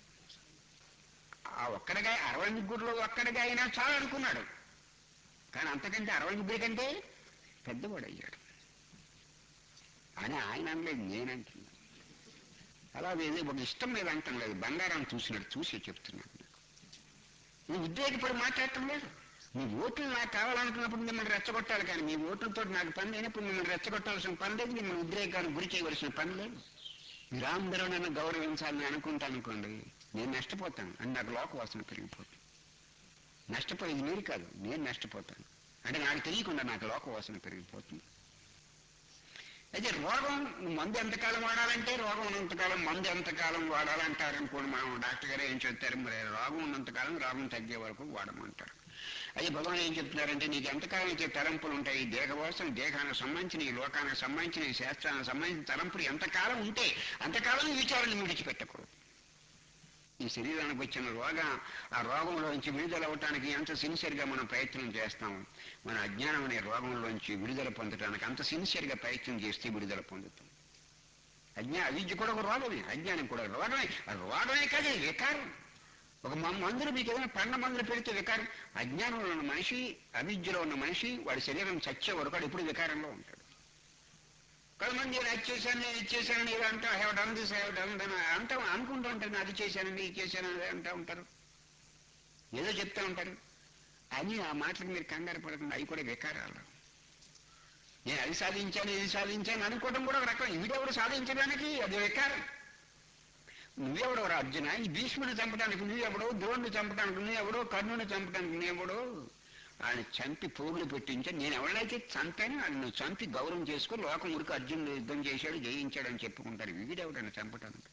ఆ ఒక్కడిగా అరవై ముగ్గురులో ఒక్కడిగా అయినా చాలా అనుకున్నాడు కానీ అంతకంటే అరవై ముగ్గురి కంటే పెద్దవాడు అయ్యాడు అని ఆయన అనలేదు నేనంటున్నాను అలా ఏదో ఒక ఇష్టం మీద అంటం లేదు బంగారాన్ని చూసినట్టు చూసి చెప్తున్నాను నాకు నువ్వు ఉద్రేకపడి మాట్లాడటం లేదు మీ ఓట్లు నాకు కావాలనుకున్నప్పుడు మిమ్మల్ని రెచ్చగొట్టాలి కానీ మీ ఓట్లతో నాకు పని లేనప్పుడు మిమ్మల్ని రెచ్చగొట్టాల్సిన పని లేదు మిమ్మల్ని ఉద్రేకానికి గురి చేయవలసిన పని లేదు మీరందరూ నన్ను గౌరవించాలని అనుకుంటా అనుకోండి నేను నష్టపోతాను అని నాకు లోకవాసన పెరిగిపోతుంది నష్టపోయేది మీరు కాదు నేను నష్టపోతాను అంటే నాకు తెలియకుండా నాకు లోకవాసన పెరిగిపోతుంది అయితే రోగం మందు ఎంతకాలం వాడాలంటే రోగం ఉన్నంతకాలం మందు ఎంతకాలం వాడాలంటారు అనుకోండి మనం డాక్టర్ గారు ఏం చెప్తారు మరి రోగం ఉన్నంతకాలం రోగం తగ్గే వరకు వాడమంటారు అయితే భగవాన్ ఏం చెప్తున్నారంటే నీకు ఎంతకాలం అయితే తలంపులు ఉంటాయి ఈ దేహవాసన దేహానికి సంబంధించిన ఈ లోకానికి సంబంధించిన ఈ శాస్త్రానికి సంబంధించిన తలంపులు ఎంతకాలం ఉంటే అంతకాలం ఈ విచారాన్ని విడిచిపెట్టకూడదు ఈ శరీరానికి వచ్చిన రోగం ఆ రోగంలోంచి విడుదల అవటానికి ఎంత సిన్సియర్గా మనం ప్రయత్నం చేస్తాం మన అజ్ఞానం అనే రోగంలోంచి విడుదల పొందడానికి అంత సిన్సియర్గా ప్రయత్నం చేస్తే విడుదల పొందుతాం అజ్ఞా అవిద్య కూడా ఒక రోగమే అజ్ఞానం కూడా రోగమే ఆ రోగమే కాదు ఇది వికారం ఒక మ- మందులు మీకు ఏదైనా పండ్ల మందులు పెడితే వికారం అజ్ఞానంలో ఉన్న మనిషి అవిద్యలో ఉన్న మనిషి వాడి శరీరం చచ్చే వరకు వాడు ఎప్పుడు వికారంలో ఉంటాడు కొంతమంది నేను అది చేశాను నేను ఇది చేశాను ఇది అంటా have done this have done then అంటా అనుకుంటూ ఉంటాను అది చేశానండి ఇది చేశాను అది అంటా ఉంటారు ఏదో చెప్తా ఉంటారు అని ఆ మాటలకు మీరు కంగారు పడకుండా అవి కూడా వికారాలు నేను అది సాధించాను ఇది సాధించాను అనుకోవడం కూడా ఒక రకం వీడెవడు సాధించడానికి అది వికారం నువ్వెవడో రా అర్జున ఈ భీష్ముని చంపడానికి నువ్వెవడో ద్రోణుని చంపడానికి నువ్వెవడో కర్ణుని చంపడానికి నువ్వెవడో ఆయన చంపి పోగులు పెట్టించా నేను ఎవరైతే చంపానో ఆయన నువ్వు చంపి గౌరవం చేసుకుని లోకం ఉరికి అర్జునుడు యుద్ధం చేశాడు జయించాడు అని చెప్పుకుంటారు వీడెవడని చంపటానికి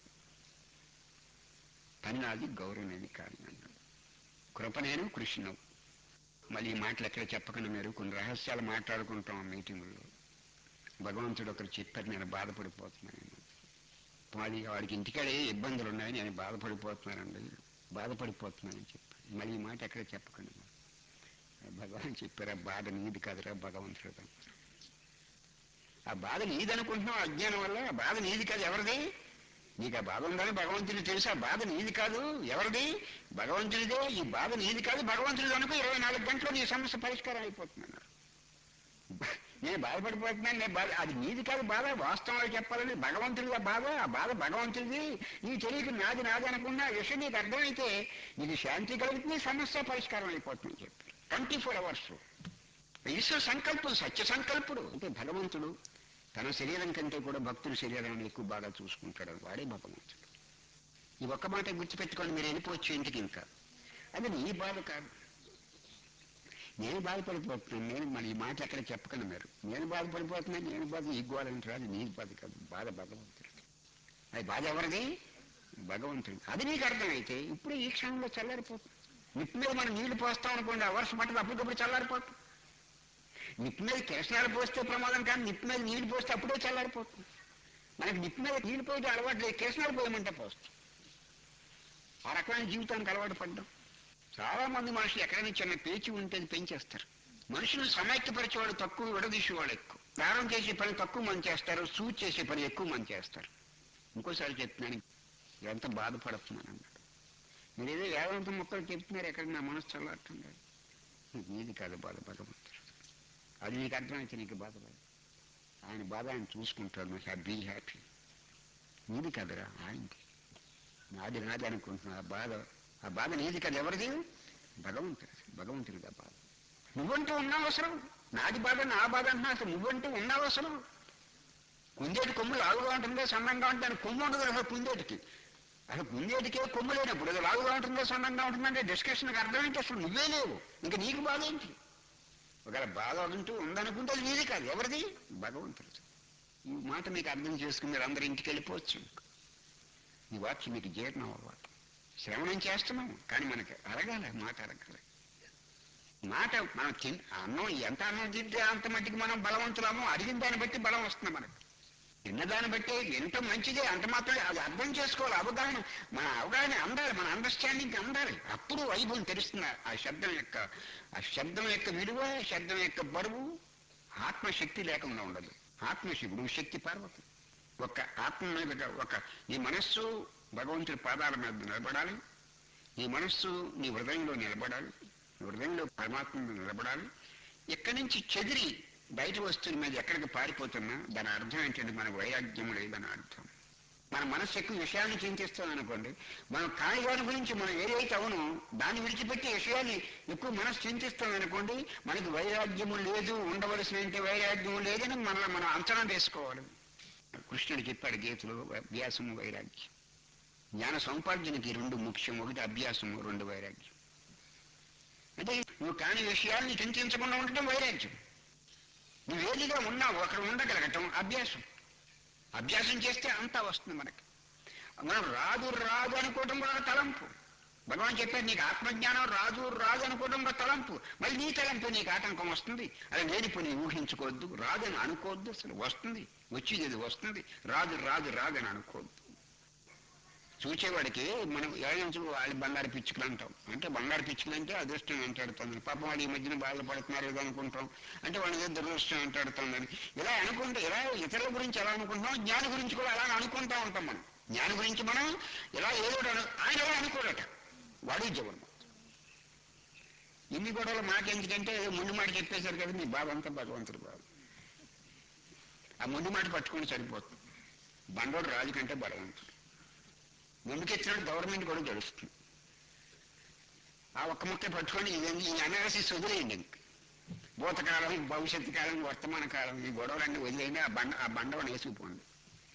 పని నాది గౌరవం అనేది కాదు అన్నాడు కృప నేను కృష్ణువు మళ్ళీ ఈ మాటలు ఎక్కడ చెప్పకుండా మీరు కొన్ని రహస్యాలు మాట్లాడుకుంటాం ఆ మీటింగుల్లో భగవంతుడు ఒకరు చెప్పారు నేను బాధపడిపోతున్నాను వాడి వాడికి ఇంటికాడే ఇబ్బందులు ఉన్నాయి నేను బాధపడిపోతున్నానండి బాధపడిపోతున్నానని చెప్పాను మళ్ళీ ఈ మాట ఎక్కడ చెప్పకండి భగవాన్ చెప్పారు ఆ బాధ నీది కాదురా భగవంతుడు అన్నారు. ఆ బాధ నీది అనుకుంటున్నావు అజ్ఞానం వల్ల ఆ బాధ నీది కాదు ఎవరిది నీకు ఆ బాధ ఉందని భగవంతుడికి తెలుసు ఆ బాధ నీది కాదు ఎవరిది భగవంతుడిదే ఈ బాధ నీది కాదు భగవంతుడిది అనుకో ఇరవై నాలుగు గంటలు నీ సమస్య పరిష్కారం అయిపోతుంది అన్నారు నేను బాధపడిపోతున్నాను నేను బాధ అది నీది కాదు బాధ వాస్తవంలో చెప్పాలని భగవంతుడిగా బాధ ఆ బాధ భగవంతుడిది నీ తెలియక నాది నాది అనుకున్నా ఆ విషయం నీకు అర్థమైతే నీకు శాంతి కలుగుతుంది సమస్య పరిష్కారం అయిపోతుంది చెప్పి ట్వంటీ ఫోర్ అవర్స్ ఈశ్వర సంకల్పం సత్య సంకల్పుడు అంటే భగవంతుడు తన శరీరం కంటే కూడా భక్తుడి శరీరాన్ని ఎక్కువ బాగా చూసుకుంటాడు వాడే భగవంతుడు ఈ ఒక్క మాట గుర్తుపెట్టుకొని మీరు వెళ్ళిపోవచ్చు ఇంటికి ఇంకా అది నీ బాధ కాదు నేను బాధపడిపోతున్నాను నేను మరి ఈ మాట ఎక్కడ చెప్పకండి మీరు నేను బాధపడిపోతున్నాను నేను బాధ ఈ గోళంటే రాదు నీ బాధ కాదు బాధ భగవంతుడు అది బాధ ఎవరిది భగవంతుడు అది నీకు అర్థమైతే ఇప్పుడు ఈ క్షణంలో చల్లారిపోతుంది నిప్పు మీద మనం నీళ్లు పోస్తాం అనుకోండి ఆ వర్షం పట్టదు అప్పటికప్పుడు చల్లారిపోతుంది నిప్పు మీద కిరసనాలు పోస్తే ప్రమాదం కానీ నిప్పు మీద నీళ్లు పోస్తే అప్పుడే చల్లారిపోతుంది మనకి నిప్పు మీద నీళ్లు పోతే అలవాటు లేదు కిరసనాలు పోయమంటే పోస్తాం ఆ రకమైన జీవితానికి అలవాటు పడ్డాం చాలా మంది మనుషులు ఎక్కడైనా చిన్న పేచి ఉంటే అది పెంచేస్తారు మనుషులు సమైక్యపరిచేవాడు తక్కువ విడదీసేవాడు ఎక్కువ దానం చేసే పని తక్కువ మంది చేస్తారు సూట్ చేసే పని ఎక్కువ మంది చేస్తారు ఇంకోసారి చెప్తున్నాను ఎంత బాధపడుతున్నాను అన్నాడు మీరు ఏదో వేదాంత మొక్కలు చెప్తున్నారు ఎక్కడ నా మనసు చల్లారుతుంది నీది కాదు బాధ భగవంతుడు అది నీకు అర్థమైతే నీకు బాధ లేదు ఆయన బాధ ఆయన చూసుకుంటాడు నువ్వు హ్యాపీ హ్యాపీ నీది కదరా ఆయనది నాది నాది అనుకుంటున్నా ఆ బాధ ఆ బాధ నీది కదా ఎవరిది భగవంతుడి భగవంతుడిది ఆ బాధ నువ్వంటూ ఉన్నావు అవసరం నాది బాధ నా బాధ అంటున్నా అసలు నువ్వంటూ ఉన్నావు అవసరం కుందేటి కొమ్ము లావుగా ఉంటుందో సన్నంగా ఉంటుంది అని కొమ్ము ఉండదు అసలు కుందేటికి అసలు కుందేటికే కొమ్ము లేనప్పుడు అది లావుగా ఉంటుందో సన్నంగా ఉంటుందంటే డిస్కషన్కి అర్థమైంది అసలు నువ్వే లేవు ఇంకా నీకు బాధ ఏంటి ఒకవేళ బాధ అంటూ ఉందనుకుంటే అది నీది కాదు ఎవరిది భగవంతుడిది ఈ మాట మీకు అర్థం చేసుకుని మీరు అందరు ఇంటికి వెళ్ళిపోవచ్చు ఈ వాక్యం మీకు జీర్ణం అవ్వాలి శ్రవణం చేస్తున్నాం కానీ మనకి అరగాలి మాట అరగాలి మాట మనం తిన్ అన్నం ఎంత అన్నం తింటే అంత మట్టికి మనం బలవంతులము అడిగిన దాన్ని బట్టి బలం వస్తుంది మనకు విన్నదాన్ని బట్టి వినటం మంచిదే అంత మాత్రం అది అర్థం చేసుకోవాలి అవగాహన మన అవగాహన అందాలి మన అండర్స్టాండింగ్ అందాలి అప్పుడు వైభవం తెలుస్తుంది ఆ శబ్దం యొక్క ఆ శబ్దం యొక్క విలువ శబ్దం యొక్క బరువు ఆత్మశక్తి లేకుండా ఉండదు ఆత్మశివుడు శక్తి పార్వతి ఒక ఆత్మ మీద ఒక నీ మనస్సు భగవంతుడి పాదాల మీద నిలబడాలి నీ మనస్సు నీ హృదయంలో నిలబడాలి నీ హృదయంలో పరమాత్మ మీద నిలబడాలి ఇక్కడి నుంచి చెదిరి బయట వస్తువుల మీద ఎక్కడికి పారిపోతున్నా దాని అర్థం ఏంటంటే మన వైరాగ్యం లేదని అర్థం మన మనస్సు ఎక్కువ విషయాన్ని చింతిస్తాం అనుకోండి మనం కాని వారి గురించి మనం ఏదైతే అవునో దాన్ని విడిచిపెట్టి విషయాన్ని ఎక్కువ మనసు చింతిస్తాం అనుకోండి మనకి వైరాగ్యము లేదు ఉండవలసినంత వైరాగ్యము లేదని మనల్ని మనం అంచనా వేసుకోవాలి కృష్ణుడు చెప్పాడు గీతలో అభ్యాసము వైరాగ్యం జ్ఞాన సంపార్జనకి రెండు ముఖ్యం ఒకటి అభ్యాసము రెండు వైరాగ్యం అంటే నువ్వు కాని విషయాల్ని చింతించకుండా ఉండటం వైరాగ్యం నువ్వు ఏదిగా ఉన్నావు అక్కడ ఉండగలగటం అభ్యాసం అభ్యాసం చేస్తే అంతా వస్తుంది మనకి మనం రాదు రాదు అనుకోవటం కూడా ఒక తలంపు భగవాన్ చెప్పారు నీకు ఆత్మజ్ఞానం రాదు రాదు అనుకోవడం ఒక తలంపు మళ్ళీ నీ తలంపు నీకు ఆటంకం వస్తుంది అది లేనిపోయి నీ ఊహించుకోవద్దు రాదని అనుకోవద్దు అసలు వస్తుంది వచ్చేది అది వస్తుంది రాదు రాదు రాదని అనుకోవద్దు చూచేవాడికి మనం ఏడించు వాళ్ళు బంగారు పిచ్చుకలు అంటాం అంటే బంగారు పిచ్చుకలు అంటే అదృష్టం వెంటాడుతుంది పాపం వాళ్ళు ఈ మధ్యన బాధపడుతున్నారు ఏదో అనుకుంటాం అంటే వాళ్ళకి దురదృష్టం వెంటాడుతుందని ఇలా అనుకుంటే ఇలా ఇతరుల గురించి ఎలా అనుకుంటున్నాం జ్ఞాని గురించి కూడా అలా అనుకుంటా ఉంటాం మనం జ్ఞాని గురించి మనం ఇలా ఏదో ఒకటి అను- ఆయన ఎలా అనుకోడట వాడు జీవనం ఇన్ని గొడవలు మాకెందుకంటే ఏదో ముందు మాట చెప్పేశారు కదా మీ బాధ అంతా భగవంతుడు బాధ ఆ ముందు మాట పట్టుకొని సరిపోతుంది బండోడు రాజు కంటే బలవంతుడు ముందుకెచ్చినట్టు గవర్నమెంట్ కూడా తెలుస్తుంది ఆ ఒక్క ముక్క పట్టుకొని ఇవన్నీ ఈ అనాలసిస్ వదిలేయండి ఇంక. భూతకాలం భవిష్యత్తు కాలం వర్తమాన కాలం ఈ గొడవలన్నీ వదిలేయండి ఆ బండ ఆ బండవని వేసుకుపోండి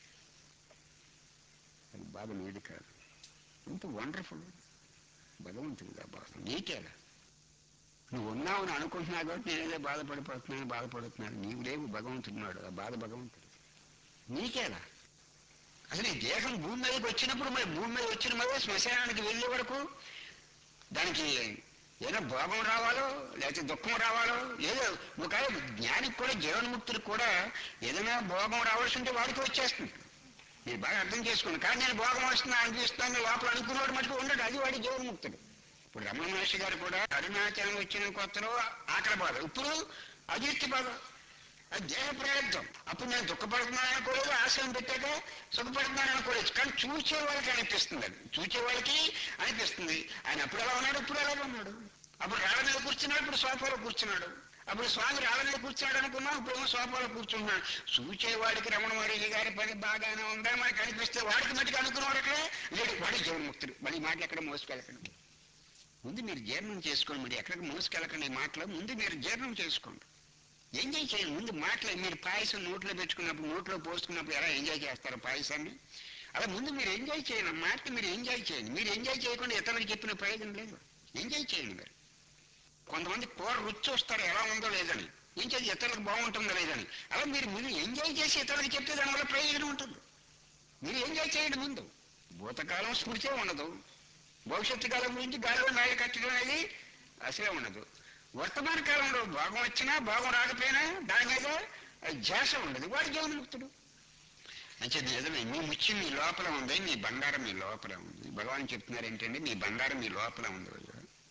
అది బాధ మీది కాదు ఇంత వండర్ఫుల్ భగవంతుడిగా బాధ నీకేలా నువ్వు ఉన్నావని అనుకుంటున్నావు కాబట్టి నేనేదో బాధపడిపోతున్నాను బాధపడుతున్నాను నీవు లేవు భగవంతుడున్నాడు ఆ బాధ భగవంతుడు నీకేలా అసలు ఈ దేహం భూమి మీదకి వచ్చినప్పుడు మరి భూమి మీద వచ్చిన మరి శ్మశానానికి వెళ్ళే వరకు దానికి ఏదో భోగం రావాలో లేకపోతే దుఃఖం రావాలో ఏదో ఒక జ్ఞానికి కూడా జీవన్ముక్తుడికి కూడా ఏదైనా భోగం రావాల్సి ఉంటే వాడికి వచ్చేస్తుంది మీరు బాగా అర్థం చేసుకోండి కానీ నేను భోగం వస్తున్నా అనిపిస్తాను లోపల అనుకున్నవాడు మటుకు ఉండడు అది వాడి జీవన్ముక్తుడు ఇప్పుడు రమణ మహర్షి గారు కూడా అరుణాచలం వచ్చిన కొత్తలో ఆకలి బాధ ఇప్పుడు అదీర్తి బాధ అది దేహ ప్రారంభం అప్పుడు నేను దుఃఖపడుతున్నాను అనుకోలేదు ఆశయం పెట్టాక సుఖపడుతున్నాను అనుకోలేదు కానీ చూసే వాళ్ళకి అనిపిస్తుంది అది చూసే వాళ్ళకి అనిపిస్తుంది ఆయన అప్పుడు ఎలా ఉన్నాడు ఇప్పుడు ఎలా ఉన్నాడు అప్పుడు రాళ్ళ మీద కూర్చున్నాడు ఇప్పుడు సోఫాలో కూర్చున్నాడు అప్పుడు స్వామి రాళ్ళ మీద కూర్చున్నాడు అనుకున్నాం ఇప్పుడు సోఫాలో కూర్చున్నాడు చూచేవాడికి రమణ మహర్షి గారి పని బాగానే ఉందా మనకి అనిపిస్తే వాడికి మటుకు అనుకున్నవాడు అక్కడ లేడు వాడి జీవన్ముక్తుడు మళ్ళీ మాట ఎక్కడ మోసుకెళ్ళకండి ముందు మీరు జీర్ణం చేసుకోండి మరి ఎక్కడికి మోసుకెళ్ళకండి ఈ మాటలు ముందు మీరు జీర్ణం చేసుకోండి ఎంజాయ్ చేయండి ముందు మాటలు మీరు పాయసం నోట్లో పెట్టుకున్నప్పుడు నోట్లో పోసుకున్నప్పుడు ఎలా ఎంజాయ్ చేస్తారు పాయసాన్ని అలా ముందు మీరు ఎంజాయ్ చేయండి ఆ మాట మీరు ఎంజాయ్ చేయండి మీరు ఎంజాయ్ చేయకుండా ఇతరులకు చెప్పిన ప్రయోజనం లేదు ఎంజాయ్ చేయండి మీరు కొంతమంది కూర రుచి చూస్తారు ఎలా ఉందో లేదని ఏం చేసి ఇతరులకు బాగుంటుందో లేదని అలా మీరు మీరు ఎంజాయ్ చేసి ఇతరులకు చెప్తే దానివల్ల ప్రయోజనం ఉంటుంది మీరు ఎంజాయ్ చేయండి ముందు భూతకాలం స్మృతే ఉండదు భవిష్యత్తు కాలం గురించి గాలిలో నాయ కట్టడం అనేది అసలే ఉండదు వర్తమాన కాలంలో భోగం వచ్చినా భోగం రాకపోయినా దాని మీద ధ్యాస ఉండదు వాడు జీవన్ముక్తుడు అంటే నిజమే మీ ముత్యం మీ లోపల ఉంది మీ బంగారం మీ లోపల ఉంది భగవాన్ చెప్తున్నారు ఏంటంటే మీ బంగారం మీ లోపల ఉంది అయ్యా.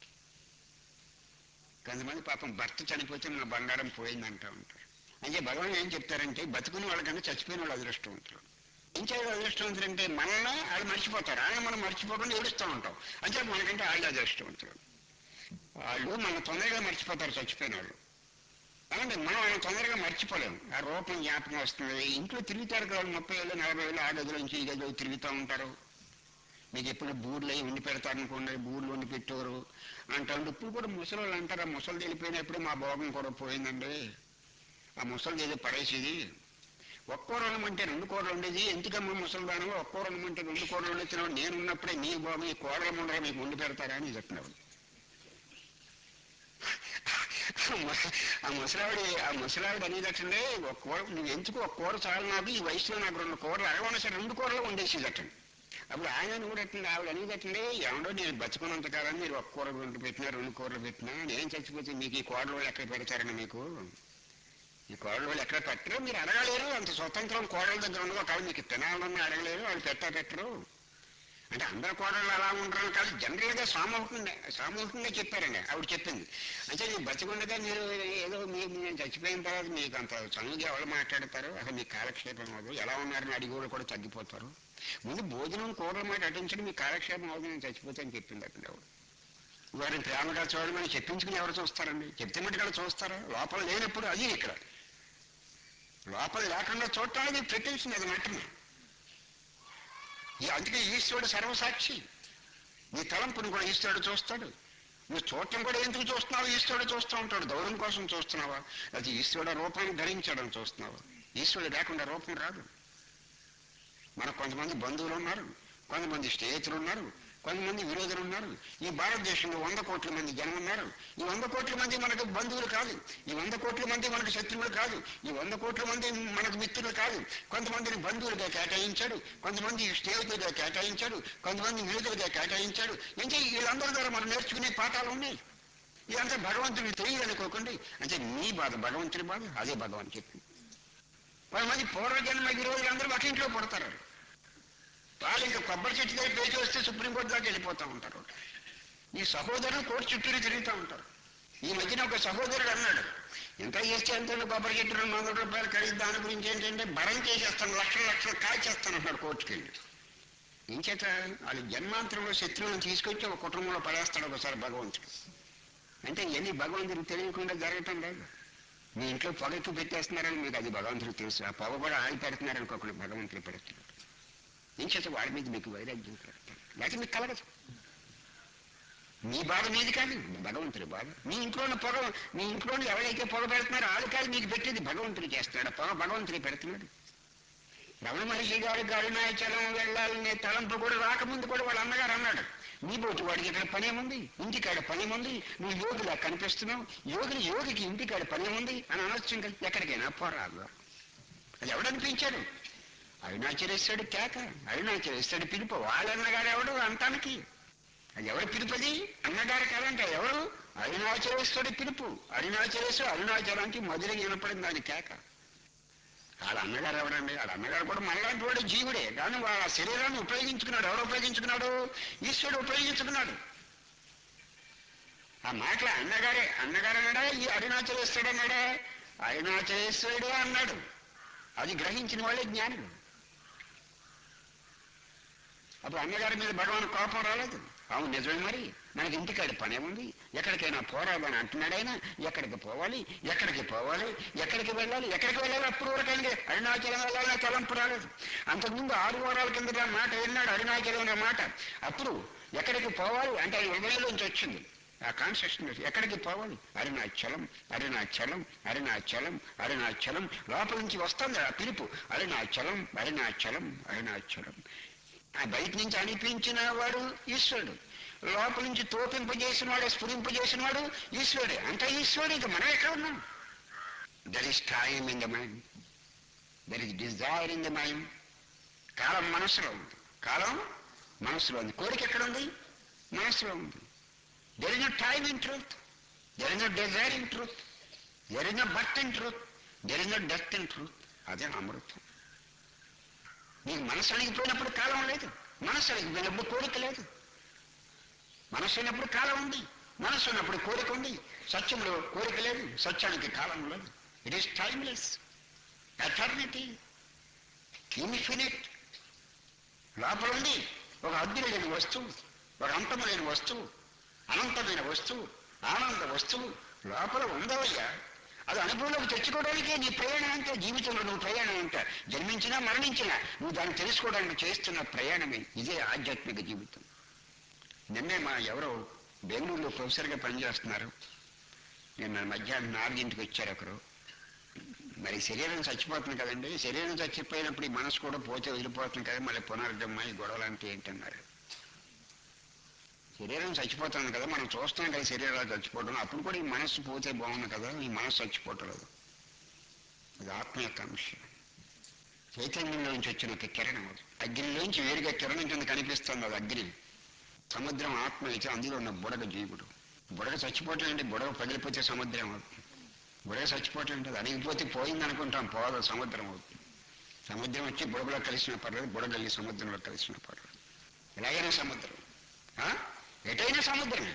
కొంతమంది పాపం భర్త చనిపోతే నా బంగారం పోయిందంటా ఉంటారు అంటే భగవాన్ ఏం చెప్తారంటే బతుకుని వాళ్ళకన్నా చచ్చిపోయిన వాళ్ళు అదృష్టవంతులు ఏం చేయాలి అదృష్టవంతులు అంటే మనల్ని వాళ్ళు మర్చిపోతారు ఆయన మనం మర్చిపోకుండా ఏడుస్తూ ఉంటాం అంటే మనకంటే వాళ్ళు అదృష్టవంతులు వాళ్ళు మన తొందరగా మర్చిపోతారు చచ్చిపోయిన వాళ్ళు అంటే మనం ఆయన తొందరగా మర్చిపోలేము ఆ రూపం జ్ఞాపకం వస్తుంది ఇంట్లో తిరుగుతారు కదా ముప్పై ఏళ్ళు నలభై ఏళ్ళు ఆ గదిలో నుంచి ఈ గదిలో తిరుగుతూ ఉంటారు మీకు ఎప్పుడు బూర్లు అవి ఉండి పెడతారనుకోండి బూర్లు ఉండి పెట్టేవారు అంటారు ఇప్పుడు కూడా ముసలి వాళ్ళు అంటారు ఆ ముసలి వెళ్ళిపోయినప్పుడు మా భోగం కూడా పోయిందండి ఆ ముసలి ఏదో పడేసేది ఒక్కో రుణం అంటే రెండు కూరలు ఉండేది ఎందుకమ్మా ముసలి దాని ఒక్కో రుణం అంటే రెండు కూరలు ఉండే తినవు నేను ఉన్నప్పుడే నీ భోగం ఈ కూరల ముందర మీకు ఉండి పెడతారా అని చెప్తున్నాడు ఆ ముసలావిడ ఆ ముసలావిడ అనేదటండి ఒక కూర నువ్వు ఎందుకు ఒక కూర చాలు నాకు ఈ వయసులో నాకు రెండు కూరలు అడగకుండా సరే రెండు కూరలు ఉండేసేదటండి అప్పుడు ఆయన కూడా ఆవిడ అనేదటండి ఏమండో నేను బతుకున్నంత కాలం మీరు ఒక కూర రెండు పెట్టినా రెండు కూరలు పెట్టినా నేను చచ్చిపోతే మీకు ఈ కూరలు ఎక్కడ పెడతారని మీకు ఈ కోడలు వాళ్ళు ఎక్కడ పెట్టరు మీరు అడగలేరు అంత స్వతంత్రం కోడల దగ్గర ఉండదు ఒకవేళ మీకు తినాలన్నా అడగలేరు వాళ్ళు పెట్టా పెట్టరు అంటే అందరు కోడళ్ళు అలా ఉంటారు కాదు జనరల్గా సామూహికంగా సామూహికంగా చెప్పారండి ఆవిడ చెప్పింది అంటే మీరు బతికుండగా మీరు ఏదో మీరు నేను చచ్చిపోయిన తర్వాత మీకు అంత చనువుగా ఎవరు మాట్లాడతారు అసలు మీకు కాలక్షేపం అవ్వదు ఎలా ఉన్నారని అడిగి కూడా కూడా తగ్గిపోతారు ముందు భోజనం కూరల మాట అటించడం మీకు కాలక్షేపం అవ్వదు నేను చచ్చిపోతే అని చెప్పింది అక్కడ ఆవిడ వారిని ప్రేమగా చూడమని చెప్పించుకుని ఎవరు చూస్తారండి చెప్తే మట్టి కూడా చూస్తారా లోపల లేనప్పుడు అది ఇక్కడ లోపల లేకుండా చూడటానికి ప్రిటెన్షన్ అది మాత్రమే ఈ అందుకే ఈశ్వరుడు సర్వసాక్షి నీ తలంపుని కూడా ఈశ్వరుడు చూస్తాడు నువ్వు చూడటం కూడా ఎందుకు చూస్తున్నావు ఈశ్వరుడు చూస్తూ ఉంటాడు గౌరవం కోసం చూస్తున్నావా అది ఈశ్వరుడు రూపాన్ని ధరించడం చూస్తున్నావా ఈశ్వరుడు లేకుండా రూపం రాదు మనకు కొంతమంది బంధువులు ఉన్నారు కొంతమంది స్నేహితులు ఉన్నారు కొంతమంది విరోధులు ఉన్నారు ఈ భారతదేశంలో వంద కోట్ల మంది జనం ఉన్నారు ఈ వంద కోట్ల మంది మనకు బంధువులు కాదు ఈ వంద కోట్ల మంది మనకు శత్రువులు కాదు ఈ వంద కోట్ల మంది మనకు మిత్రులు కాదు కొంతమందిని బంధువులుగా కేటాయించాడు కొంతమంది స్నేహితులుగా కేటాయించాడు కొంతమంది విరోధులుగా కేటాయించాడు ఇంకా వీళ్ళందరి ద్వారా మనం నేర్చుకునే పాఠాలు ఉన్నాయి ఇదంతా భగవంతుడికి తెలియదు అనుకోకండి అంటే మీ బాధ భగవంతుడి బాధ అదే భగవాన్ చెప్పి కొంతమంది పూర్వజన్మ విరోధులు అందరూ ఒక ఇంట్లో పడతారు వాళ్ళు ఇంకా కొబ్బరి చెట్టు దగ్గర పేచి వస్తే సుప్రీంకోర్టు దాకా వెళ్ళిపోతూ ఉంటారు ఈ సహోదరులు కోర్టు చుట్టూరు తిరుగుతూ ఉంటారు ఈ మధ్యన ఒక సహోదరుడు అన్నాడు ఎంత చేస్తే ఎంత కొబ్బరి చెట్టు రెండు వందల రూపాయలు ఖరీదు దాని గురించి ఏంటంటే భరం చేసేస్తాను లక్షల లక్షలు కాల్చేస్తాను అన్నాడు కోర్టుకి వెళ్ళి ఏం చేత వాళ్ళు జన్మాంతరంలో శత్రువులను తీసుకొచ్చి ఒక కుటుంబంలో పడేస్తాడు ఒకసారి భగవంతుడు అంటే ఇవన్నీ భగవంతుడికి తెలియకుండా జరగటం లేదు మీ ఇంట్లో పొగ ఎక్కువ పెట్టేస్తున్నారని మీకు అది భగవంతుడికి తెలుసు ఆ పొగ కూడా ఆగి పెడుతున్నారు అనుకోకుండా భగవంతుడు పెడుతున్నాడు ఏం చేత వాడి మీద మీకు వైరాగ్యం కలుగుతాడు లేకపోతే మీకు కలగదు మీ బాధ మీది కాదు భగవంతుడి బాధ మీ ఇంట్లోని పొగ మీ ఇంట్లోని ఎవరైతే పొగ పెడుతున్నారో వాళ్ళు కాదు మీకు పెట్టేది భగవంతుడు చేస్తున్నాడు పొగ భగవంతుడే పెడుతున్నాడు రమణ మహర్షి గారు అరుణాచలం వెళ్ళాలనే తలంపు కూడా రాకముందు కూడా వాళ్ళ అన్నగారు అన్నాడు నీ బోటు వాడికి ఇక్కడ పనేముంది ఇంటికాడ పనేముంది నువ్వు యోగిలా కనిపిస్తున్నావు యోగిని యోగికి ఇంటికాడ పనేముంది అని అనొచ్చు ఇంకా ఎక్కడికైనా పోరాదు అది ఎవడనిపించాడు అరుణాచలేశ్వరుడు కేక అరుణాచలేశ్వరుడు పిలుపు వాళ్ళన్నగారు ఎవడు అంటానికి అది ఎవరు పిలుపది అన్నగారు కాదంట ఎవరు అరుణాచలేశ్వరుడి పిలుపు అరుణాచలేశ్వరుడు అరుణాచలానికి మధుర వినపడింది దాని కేక వాళ్ళ అన్నగారు ఎవరండి వాళ్ళ అన్నగారు కూడా మనలాంటి వాడు జీవుడే కానీ వాళ్ళ శరీరాన్ని ఉపయోగించుకున్నాడు ఎవరు ఉపయోగించుకున్నాడు ఈశ్వరుడు ఉపయోగించుకున్నాడు ఆ మాటల అన్నగారే అన్నగారు అన్నాడా ఈ అరుణాచలేశ్వరుడు అన్నాడా అరుణాచలేశ్వరుడే అన్నాడు అది గ్రహించిన వాళ్ళే జ్ఞానులు అప్పుడు అన్నగారి మీద భగవాన్ కోపం రాలేదు అవును నిజమే మరి మనకి ఇంటికాడ పనే ఉంది ఎక్కడికైనా పోరాదని అంటున్నాడు ఆయన ఎక్కడికి పోవాలి ఎక్కడికి పోవాలి ఎక్కడికి వెళ్ళాలి ఎక్కడికి వెళ్ళాలి అప్పుడు వరకు ఆయనకి అరుణాచలం వెళ్ళాలనే తలంపు రాలేదు అంతకుముందు ఆరు వారాల కిందట ఆ మాట విన్నాడు అరుణాచలం అనే మాట అప్పుడు ఎక్కడికి పోవాలి అంటే ఆయన హృదయంలోంచి వచ్చింది ఆ కాన్షియస్నెస్ ఎక్కడికి పోవాలి అరుణాచలం అరుణాచలం అరుణాచలం అరుణాచలం లోపల నుంచి వస్తుంది ఆ పిలుపు అరుణాచలం అరుణాచలం అరుణాచలం ఆ బయట నుంచి అనిపించిన వాడు ఈశ్వరుడు లోపల నుంచి తోపింపజేసిన వాడు స్ఫురింపజేసిన వాడు ఈశ్వరుడే అంటే ఈశ్వరుడు ఇక మనం ఎక్కడ ఉన్నాం there is time in the mind there is desire in the mind కాలం మనసులో ఉంది కాలం మనసులో ఉంది కోరిక ఎక్కడ ఉంది మనసులో ఉంది there is no time in truth there is no desire in truth there is no birth in truth there is no death in truth అదే అమృతం నీకు మనసు అణిగిపోయినప్పుడు కాలం లేదు మనసు అణిగిపోయినప్పుడు కోరిక లేదు మనసు ఉన్నప్పుడు కాలం ఉంది మనసు ఉన్నప్పుడు కోరిక ఉంది సత్యంలో కోరిక లేదు సత్యానికి కాలం లేదు it is timeless eternity infinite లోపల ఉంది ఒక అగ్ని లేని వస్తువు ఒక అంతము లేని వస్తువు అనంతమైన వస్తువు ఆనంద వస్తువు లోపల ఉందవయ్యా అది అనుభవంలోకి తెచ్చుకోవడానికే నీ ప్రయాణం అంతా జీవితంలో నువ్వు ప్రయాణం అంతా జన్మించినా మరణించినా నువ్వు దాన్ని తెలుసుకోవడానికి చేస్తున్న ప్రయాణమే ఇదే ఆధ్యాత్మిక జీవితం నిన్నే మా ఎవరో బెంగళూరులో ప్రొఫెసర్గా పనిచేస్తున్నారు నిన్న మధ్యాహ్నం నాలుగింటికి వచ్చారు ఒకరు మరి శరీరం చచ్చిపోతుంది కదండి శరీరం చచ్చిపోయినప్పుడు ఈ మనసు కూడా పోతే వదిలిపోతుంది కదా మళ్ళీ పునర్జన్మ ఈ గొడవలు అంటే ఏంటన్నారు శరీరం చచ్చిపోతుంది కదా మనం చూస్తాం కదా శరీరాలు చచ్చిపోవడం అప్పుడు కూడా ఈ మనస్సు పోతే బాగుంది కదా ఈ మనస్సు చచ్చిపోవటం లేదు అది ఆత్మ యొక్క అంశం చైతన్యంలోంచి వచ్చిన ఒక కిరణం అది అగ్నిలోంచి వేరుగా కిరణం కింద కనిపిస్తుంది అది అగ్ని సముద్రం ఆత్మ అయితే అందులో ఉన్న బుడగ జీవుడు బుడగ చచ్చిపోవటం అంటే బుడగ పగిలిపోతే సముద్రం అవుతుంది బుడే చచ్చిపోవటం ఉంటుంది అడిగిపోతే పోయింది అనుకుంటాం పోదు సముద్రం అవుతుంది సముద్రం వచ్చి బుడగలో కలిసిన పర్లేదు బుడగల్లి సముద్రంలో కలిసిన పర్లేదు ఎలాగైనా సముద్రం ఆ? ఎటైనా సముద్రమే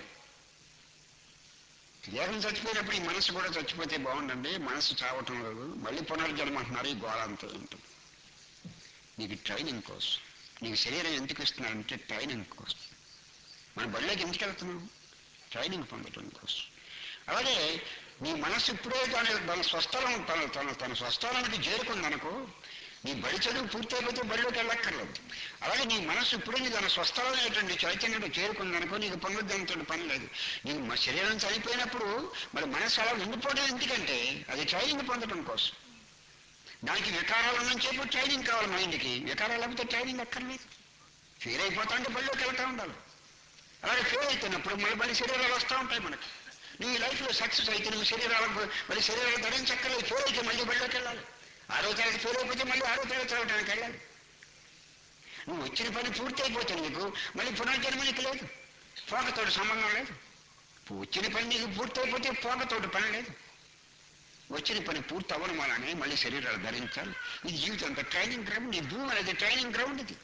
దేహం చచ్చిపోయినప్పుడు ఈ మనసు కూడా చచ్చిపోతే బాగుండండి మనసు చావటం లేదు మళ్ళీ పునర్జన్మ అంటున్నారు ఈ గోళంతో ఉంటుంది నీకు ట్రైనింగ్ కోసం నీకు శరీరం ఎందుకు ఇస్తున్నారంటే ట్రైనింగ్ కోసం మన బడిలోకి ఎందుకు వెళ్తున్నాం ట్రైనింగ్ పొందడం కోసం అలాగే నీ మనసు ఇప్పుడే దాని దాని స్వస్థలం తన తన తన స్వస్థలానికి చేరుకుందనుకో నీ బడి చదువు పూర్తయిపోతే బడిలోకి వెళ్ళక్కర్లేదు అలాగే నీ మనసు ఇప్పుడే నీ దాని స్వస్థలమైనటువంటి చైతన్యంలో చేరుకుందనుకో నీకు పునరుద్ధరణతో పని లేదు నీ మ- శరీరం చనిపోయినప్పుడు మరి మనసు అలా ఉండిపోవడం ఎందుకంటే అది ట్రైనింగ్ పొందడం కోసం దానికి వికారాలు ఉన్నని చెప్పి ట్రైనింగ్ కావాలి మైండ్కి వికారాలు లేకపోతే ట్రైనింగ్ అక్కర్లేదు ఫెయిల్ అయిపోతా అంటే బడిలోకి వెళ్తూ ఉండాలి అలాగే ఫెయిల్ అవుతున్నప్పుడు మళ్ళీ మళ్ళీ శరీరాలు వస్తూ ఉంటాయి మనకి నువ్వు ఈ లైఫ్లో సక్సెస్ అయితే నువ్వు శరీరాలకు మళ్ళీ శరీరాలు ధరించక్కర్లేదు ఫెయిల్ అయితే మళ్ళీ బడిలోకి వెళ్ళాలి ఆరో తరగతి ఫెయిల్ అయిపోతే మళ్ళీ ఆరో తరగతి చదవడానికి వెళ్ళాలి నువ్వు వచ్చిన పని పూర్తి అయిపోతే నీకు మళ్ళీ పునర్జన్మ నీకు లేదు పోకతోటి సంబంధం లేదు వచ్చిన పని నీకు పూర్తి అయిపోతే పోకతోటి పని లేదు వచ్చిన పని పూర్తి అవ్వడం వల్లనే మళ్ళీ శరీరాలు ధరించాలి ఇది జీవితం అంతా ట్రైనింగ్ గ్రౌండ్ ఈ భూమి అనేది ట్రైనింగ్ గ్రౌండ్ ఇది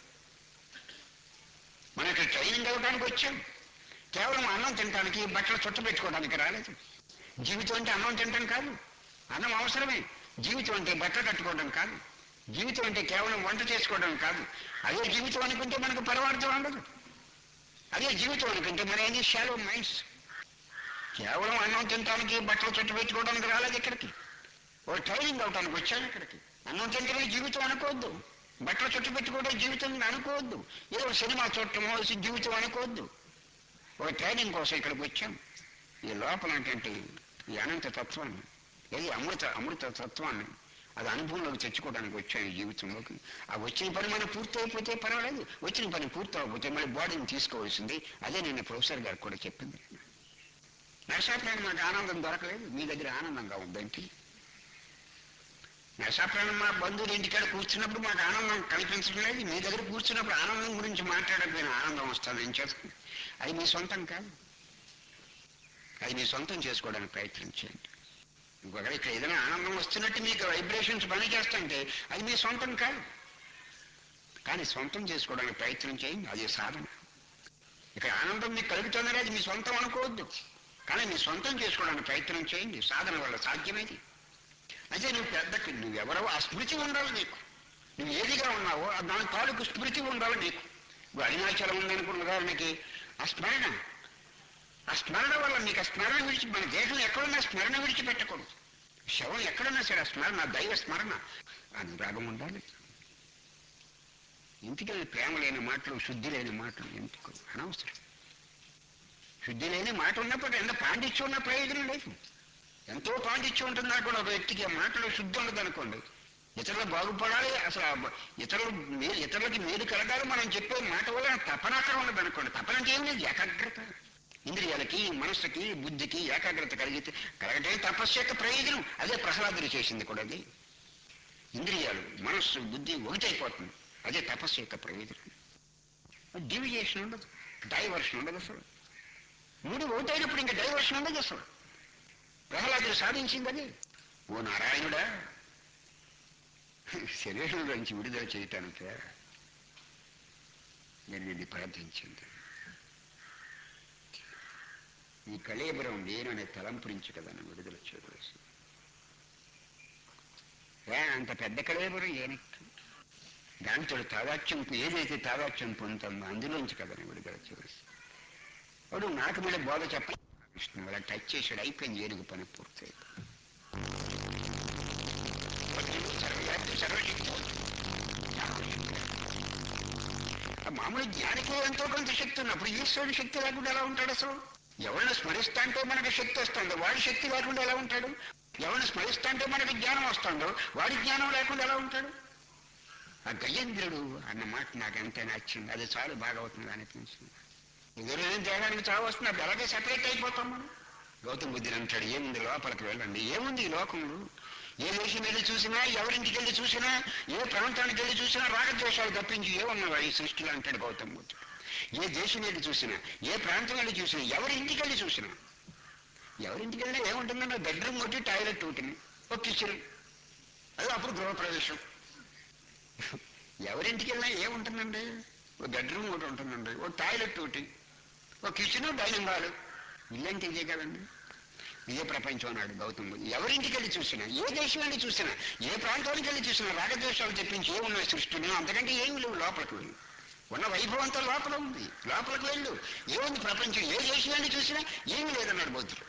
మనం ఇక్కడ ట్రైనింగ్ అవ్వడానికి వచ్చాం కేవలం అన్నం తినడానికి బట్టలు చుట్ట పెట్టుకోవడానికి రాలేదు జీవితం అంటే అన్నం తినడం కాదు అన్నం అవసరమే జీవితం అంటే బట్టలు కట్టుకోవడం కాదు జీవితం అంటే కేవలం వంట చేసుకోవడం కాదు అదే జీవితం అనుకుంటే మనకు పరమార్థం ఉండదు అదే జీవితం అనుకుంటే మన ఏంది షాలో మైండ్స్ కేవలం అన్నం తినడానికి బట్టలు చుట్ట పెట్టుకోవడానికి రాలేదు ఇక్కడికి ఓ ట్రైనింగ్ అవడానికి వచ్చాను ఇక్కడికి అన్నం తింటమే జీవితం అనుకోవద్దు బట్టలు చుట్టు పెట్టుకోవడం జీవితం అనుకోవద్దు ఏదో సినిమా చూడటమో జీవితం అనుకోవద్దు ఓ ట్రైనింగ్ కోసం ఇక్కడికి వచ్చాం ఈ లోపల ఏంటంటే ఈ అనంత తత్వాన్ని ఏది అమృత అమృత తత్వాన్ని అది అనుభవంలోకి తెచ్చుకోవడానికి వచ్చాం ఈ జీవితంలోకి ఆ వచ్చిన పని మనం పూర్తి అయిపోతే పర్వాలేదు వచ్చిన పని పూర్తి అవ్వకపోతే మళ్ళీ బాడీని తీసుకోవాల్సింది అదే నేను ప్రొఫెసర్ గారికి కూడా చెప్పింది నరసాప్రాణం నాకు ఆనందం దొరకలేదు మీ దగ్గర ఆనందంగా ఉందంటే నరసాప్రాణం మా బంధువులు ఇంటికాడ కూర్చున్నప్పుడు మాకు ఆనందం కనిపించడం లేదు మీ దగ్గర కూర్చున్నప్పుడు ఆనందం గురించి మాట్లాడకపోయిన ఆనందం వస్తుంది ఏం చేస్తుంది అది మీ సొంతం కాదు అది మీ సొంతం చేసుకోవడానికి ప్రయత్నం చేయండి ఇంకొకరు ఇక్కడ ఏదైనా ఆనందం వస్తున్నట్టు మీకు వైబ్రేషన్స్ పని చేస్తుంటే అది మీ సొంతం కాదు కానీ సొంతం చేసుకోవడానికి ప్రయత్నం చేయండి అది సాధన ఇక్కడ ఆనందం మీకు కలుగుతుందని అది మీ సొంతం అనుకోవద్దు కానీ మీ సొంతం చేసుకోవడానికి ప్రయత్నం చేయండి సాధన వల్ల సాధ్యమేది అయితే నువ్వు పెద్దకి నువ్వెవరో ఆ స్మృతి ఉండాలి నీకు నువ్వు ఏదిగా ఉన్నావో ఆ దాని తాలూకు స్మృతి ఉండాలి నీకు ఇప్పుడు అరుణాచలం ఉందనుకున్న ఉదాహరణకి ఆ స్మరణ ఆ స్మరణ వల్ల నీకు ఆ స్మరణ విడిచి మన దేహం ఎక్కడున్నా స్మరణ విడిచిపెట్టకూడదు శవం ఎక్కడున్నా సరే ఆ స్మరణ ఆ దైవ స్మరణ అనురాగం ఉండాలి ఇంటికి ప్రేమ లేని మాటలు శుద్ధి లేని మాటలు ఎందుకు అనవసరం శుద్ధి లేని మాట ఉన్నప్పుడు ఎంత పాండిత్యం ఉన్న ప్రయోజనం లేదు ఎంతో పాండిత్యం ఉంటుంది కూడా ఒక వ్యక్తికి ఆ మాటలో శుద్ధి ఉండదు అనుకోండి ఇతరులు బాగుపడాలి అసలు ఆ బ- ఇతరులు మేలు ఇతరులకి మేలు కలగాలి మనం చెప్పే మాట వల్ల తపన అక్కడ ఉండదు అనుకోండి తపన అంటే ఏం లేదు ఏకాగ్రత ఇంద్రియాలకి మనస్సుకి బుద్ధికి ఏకాగ్రత కలిగితే కలగటే తపస్సు యొక్క ప్రయోజనం అదే ప్రహ్లాదుడు చేసింది కూడా అది ఇంద్రియాలు మనస్సు బుద్ధి ఒకటైపోతుంది అదే తపస్సు యొక్క ప్రయోజనం డివిజేషన్ ఉండదు డైవర్షన్ ఉండదు అసలు మూడు ఒకటైనప్పుడు ఇంకా డైవర్షన్ ఉండదు అసలు ప్రహ్లాదుడు సాధించింది అది ఓ నారాయణుడా శరీరంలోంచి విడుదల చేయటానికి నేను నిన్ను ప్రార్థించింది ఈ కళేబరం నేను అనే తలంపు నుంచి కదా నన్ను విడుదల చేయవలసి ఏ అంత పెద్ద కళేబరం ఏనెక్కి దాంతో తాదాత్యం ఏదైతే తాదాత్యం పొందుతుందో అందులోంచి కదా నేను విడుదల చేయవలసి వాడు నాకు మీద బోధ చెప్ప విష్ణు అలా టచ్ చేసాడు అయిపోయింది ఏనుగు పని పూర్తి సర్వవ్యాప్తి సర్వశక్తి ఆ మామూలు జ్ఞానికి ఎంతో కొంత శక్తి ఉన్నప్పుడు ఈశ్వరుడి శక్తి లేకుండా ఎలా ఉంటాడు అసలు ఎవరిని స్మరిస్తా అంటే మనకు శక్తి వస్తుందో వాడి శక్తి లేకుండా ఎలా ఉంటాడు ఎవరిని స్మరిస్తా అంటే మనకి జ్ఞానం వస్తుందో వాడి జ్ఞానం లేకుండా ఎలా ఉంటాడు ఆ గజేంద్రుడు అన్న మాట నాకు ఎంత నచ్చింది అది చాలు భాగవతం అనిపించింది ఎదురు దేహానికి చావు వస్తుంది అది అలాగే సెపరేట్ అయిపోతాం మనం గౌతమ బుద్ధుని అంటాడు ఏముంది లోపలికి వెళ్ళండి ఏముంది ఈ లోకంలో ఏ దేశం వెళ్ళి చూసినా ఎవరింటికి వెళ్ళి చూసినా ఏ ప్రాంతానికి వెళ్ళి చూసినా రాగద్వేషాలు తప్పించి ఏమన్నావా ఈ సృష్టిలో అంటాడు గౌతమ బుద్ధుడు ఏ దేశం వెళ్ళి చూసినా ఏ ప్రాంతం వెళ్ళి చూసినా ఎవరి ఇంటికి వెళ్ళి చూసినా ఎవరింటికి వెళ్ళినా ఏముంటుందంటే బెడ్రూమ్ ఒకటి టాయిలెట్ ఒకటి ఒక కిచెన్ అది అప్పుడు గృహప్రవేశం ఎవరింటికి వెళ్ళినా ఏముంటుందండి ఒక బెడ్రూమ్ ఒకటి ఉంటుందండి ఒక టాయిలెట్ ఒకటి ఒక కిచెన్ డైనింగ్ హాల్ ఇల్లంటే ఇదే కదండి ఇదే ప్రపంచం అన్నాడు గౌతమ్ బుద్ధుడు. ఎవరింటికి వెళ్ళి చూసినా ఏ దేశం వెళ్ళి చూసినా ఏ ప్రాంతానికి వెళ్ళి చూసినా రాగద్వేషాలు తెప్పించి ఏమున్నాయి సృష్టిలో అంతకంటే ఏమి లేవు లోపలికి వెళ్ళి ఉన్న వైభవం అంతా లోపల ఉంది లోపలికి వెళ్ళు ఏముంది ప్రపంచం ఏ దేశం వెళ్ళి చూసినా ఏమీ లేదన్నాడు బౌద్ధుడు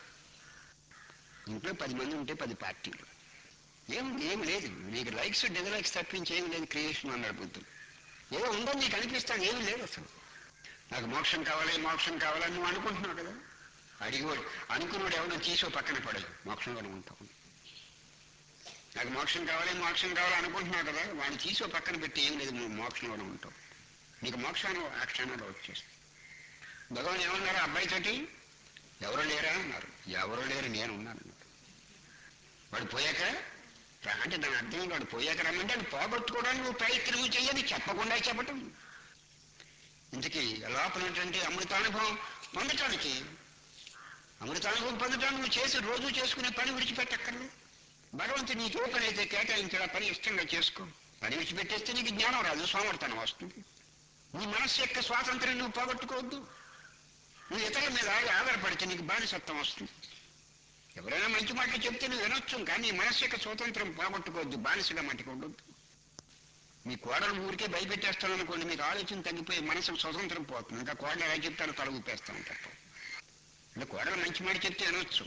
ఇంట్లో పది మంది ఉంటే పది పార్టీలు ఏముంది ఏమి లేదు నీకు లైక్స్ డిజలైక్స్ తప్పించి ఏమి లేదు క్రియేషన్ అన్నాడు బుద్ధుడు ఏదో ఉందో నీకు అనిపిస్తాను ఏమి లేదు అసలు నాకు మోక్షం కావాలి మోక్షం కావాలని నువ్వు అనుకుంటున్నావు కదా అడిగోడు అనుకున్నాడు ఎవడో తీసో పక్కన పడదు మోక్షంలోనే ఉంటావు నాకు మోక్షం కావాలి మోక్షం కావాలి అనుకుంటున్నావు కదా వాడిని తీసో పక్కన పెట్టి ఏం లేదు నువ్వు మోక్షంలోనే ఉంటావు నీకు మోక్షాన్ని ఆ క్షణంలో వచ్చేస్తుంది భగవాన్ ఏమన్నారు అబ్బాయితోటి ఎవరు లేరా అన్నారు ఎవరు లేరు నేను ఉన్నాను అన్నారు. వాడు పోయాక రా అంటే దాని అర్థం వాడు పోయాక రమ్మంటే వాడు పోగొట్టుకోవడానికి నువ్వు ప్రయత్నం చెయ్యని చెప్పకుండా చెప్పటం ఇంతకీ లోపల ఉన్నటువంటి అమృతానుభవం పొందటానికి అమృతానుభవం పొందటానికి నువ్వు చేసి రోజు చేసుకునే పని విడిచిపెట్టక్కర్లేదు భగవంతుడు నీకు ఏ పని అయితే కేటాయించాడు ఆ పని ఇష్టంగా చేసుకో పని విడిచిపెట్టేస్తే నీకు జ్ఞానం రాదు సోమర్థనం వస్తుంది నీ మనస్సు యొక్క స్వాతంత్రం నువ్వు పోగొట్టుకోవద్దు నువ్వు ఇతరుల మీద ఆగి ఆధారపడితే నీకు బానిసత్వం వస్తుంది ఎవరైనా మంచి మాటలు చెప్తే నువ్వు వినొచ్చు కానీ నీ మనస్సు యొక్క స్వాతంత్రం పోగొట్టుకోవద్దు బానిసగా మట్టుకు ఉండొద్దు మీ కోడలు ఊరికే భయపెట్టేస్తాను అనుకోండి మీకు ఆలోచన తగ్గిపోయి మనసుకు స్వతంత్రం పోతుంది ఇంకా కోడలు ఎలా చెప్తారో తల ఊపేస్తాను తప్ప అంటే కోడలు మంచి మాట చెప్తే వినొచ్చు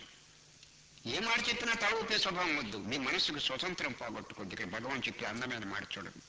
ఏ మాట చెప్పినా తల ఊపే స్వభావం వద్దు మీ మనసుకు స్వతంత్రం పోగొట్టుకోవద్దు ఇక్కడ భగవాన్ చెప్పే అందమైన మాట చూడండి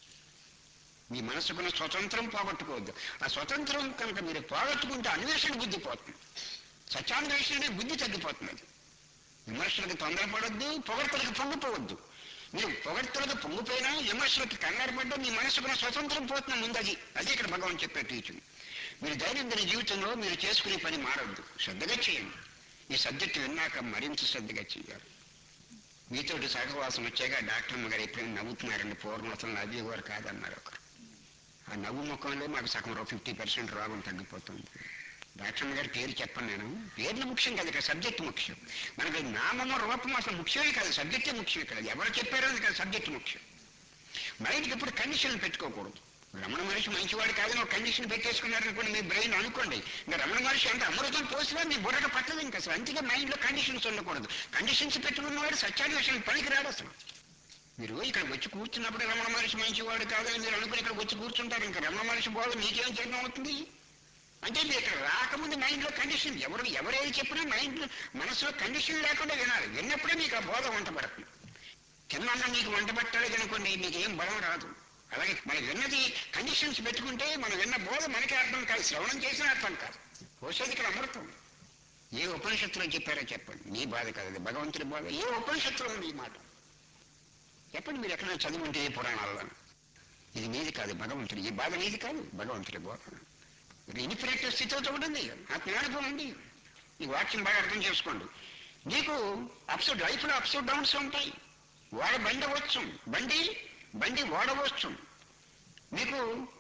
మీ మనసుకున్న స్వతంత్రం పోగొట్టుకోవద్దు ఆ స్వతంత్రం కనుక మీరు పోగొట్టుకుంటే అన్వేషణ బుద్ధి పోతుంది సత్యాన్వేషణ అనే బుద్ధి తగ్గిపోతుంది అది విమర్శలకు తొందరపడొద్దు పొగడ్తలకు పొంగిపోవద్దు మీరు పొగడ్తలకు పొంగిపోయినా విమర్శలకు కంగారు పడ్డా మీ మనసుకున్న స్వతంత్రం పోతున్న ముందు అది అదే ఇక్కడ భగవాన్ చెప్పే టీచింగ్ మీరు దైనందిన జీవితంలో మీరు చేసుకునే పని మారొద్దు శ్రద్ధగా చేయండి ఈ సబ్జెక్టు విన్నాక మరింత శ్రద్ధగా చేయాలి మీతోటి సహవాసం వచ్చాక డాక్టర్ గారు ఎప్పుడైనా నవ్వుతున్నారండి పూర్వం అసలు నవ్వేవారు కాదన్నారు ఒకరు ఆ నవ్వు ముఖంలో మాకు సగం ఫిఫ్టీ పర్సెంట్ రోగం తగ్గిపోతుంది డాక్టర్ గారి పేరు చెప్పను నేను పేర్లు ముఖ్యం కాదు ఇక్కడ సబ్జెక్ట్ ముఖ్యం మనకి నామము రూపం అసలు ముఖ్యమే కాదు సబ్జెక్టే ముఖ్యం ఇక్కడ ఎవరు చెప్పారో అది ఇక్కడ సబ్జెక్ట్ ముఖ్యం మైండ్కి ఎప్పుడు కండిషన్ పెట్టుకోకూడదు రమణ మనిషి మంచివాడు కాదని ఒక కండిషన్ పెట్టేసుకున్నారనుకోండి మీ బ్రెయిన్ అనుకోండి ఇంకా రమణ మనిషి అంటే అమృతం పోసినా మీ బుర్రకు పట్టదు ఇంకా అసలు అందుకే మైండ్లో కండిషన్స్ ఉండకూడదు కండిషన్స్ పెట్టుకున్నవాడు సత్యాన్వేషణ పనికి రాడు అసలు మీరు ఇక్కడికి వచ్చి కూర్చున్నప్పుడు రమణ మనిషి మంచివాడు కాదని మీరు అనుకుని ఇక్కడికి వచ్చి కూర్చుంటారు ఇంకా రమణ మనిషి బోధ మీకేం చేయడం అవుతుంది అంటే మీరు ఇక్కడ రాకముందు మైండ్లో కండిషన్ ఎవరు ఎవరేది చెప్పినా మైండ్లో మనసులో కండిషన్ లేకుండా వినాలి విన్నప్పుడే మీకు ఆ బోధ వంట పడుతుంది తిన్న మీకు వంట పట్టాలి అనుకోండి మీకు ఏం బలం రాదు అలాగే మనం విన్నది కండిషన్స్ పెట్టుకుంటే మనం విన్న బోధ మనకే అర్థం కాదు శ్రవణం చేసిన అర్థం కాదు పోసేది ఇక్కడ అమృతం ఏ ఉపనిషత్తులో చెప్పారో చెప్పండి నీ బాధ కాదు అది భగవంతుడి బాధ ఏ ఉపనిషత్తులో ఉంది ఈ మాట చెప్పండి మీరు ఎక్కడైనా చదివి ఉంటే ఏ పురాణాల్లో ఇది నీది కాదు భగవంతుడి ఈ బాధ నీది కాదు భగవంతుడి బోధ ఇన్ఫినిట్ స్థితితో ఉంటుంది ఆ జ్ఞానభం ఉంది ఈ వాక్యం బాగా అర్థం చేసుకోండి నీకు అప్స్ లైఫ్లో అప్స్ డౌన్స్ ఉంటాయి వాడ బండి అవ్వచ్చు బండి బండి ఓడవచ్చు మీకు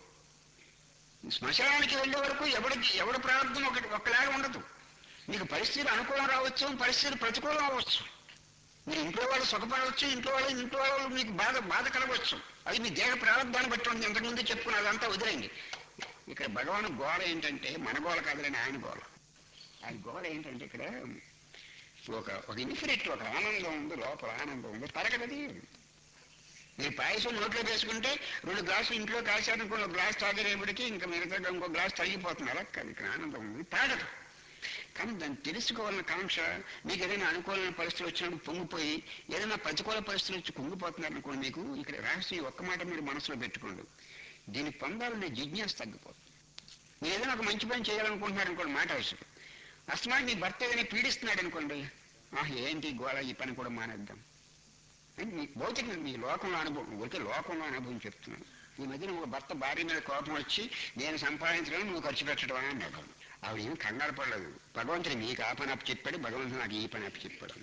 శ్మశానానికి వెళ్ళే వరకు ఎవరికి ఎవరి ప్రారంభం ఒకటి ఒకలాగా ఉండదు మీకు పరిస్థితులు అనుకూలం రావచ్చు పరిస్థితులు ప్రతికూలం అవ్వచ్చు మీరు ఇంట్లో వాళ్ళు సుఖపడవచ్చు ఇంట్లో వాళ్ళు ఇంట్లో వాళ్ళు మీకు బాధ బాధ కలగవచ్చు అది మీ దేహ ప్రారంభాన్ని బట్టి ఉంటుంది ఇంతకుముందు చెప్పుకున్న అదంతా వదిలేయండి ఇక్కడ భగవాన్ గోడ ఏంటంటే మన గోడ కాదులేని ఆయన గోడ ఆయన గోడ ఏంటంటే ఇక్కడ ఒక ఒక ఇన్ఫినిట్ ఒక ఆనందం ఉంది లోపల ఆనందం ఉంది తరగదది మీరు పాయసం నోట్లో వేసుకుంటే రెండు గ్లాసులు ఇంట్లో కాశారనుకున్న ఒక గ్లాస్ తాగేపటికి ఇంకా మిగతా ఇంకో గ్లాస్ తగ్గిపోతుంది అలా కాదు ఇక్కడ ఆనందం ఉంది తాగదు కానీ దాన్ని తెలుసుకోవాలన్న కాంక్ష మీకు ఏదైనా అనుకూలమైన పరిస్థితులు వచ్చినప్పుడు పొంగిపోయి ఏదైనా ప్రతికూల పరిస్థితులు వచ్చి కుంగిపోతున్నారు అనుకోండి మీకు ఇక్కడ రహస్యం ఈ ఒక్క మాట మీరు మనసులో పెట్టుకోండి దీన్ని పొందాలనే జిజ్ఞాస తగ్గిపోతుంది మీరు ఏదైనా ఒక మంచి పని చేయాలనుకుంటున్నారు అనుకోండి మాట అవసరం అస్తమాన్ని మీ భర్త ఏదైనా పీడిస్తున్నాడు అనుకోండి ఆహ్ ఏంటి గోళ ఈ పని కూడా మానేద్దాం అని మీ భౌతిక మీ లోకంలో అనుభవం ఊరికే లోకంలో అనుభవం చెప్తున్నాను ఈ మధ్యన ఒక భర్త భార్య మీద కోపం వచ్చి నేను సంపాదించడం నువ్వు ఖర్చు పెట్టడం అని అన్నాడు ఆవిడ ఏం కంగారు పడలేదు భగవంతుడు నీకు ఆ పని అప్పు చెప్పాడు భగవంతుడు నాకు ఈ పని అప్పు చెప్పాడు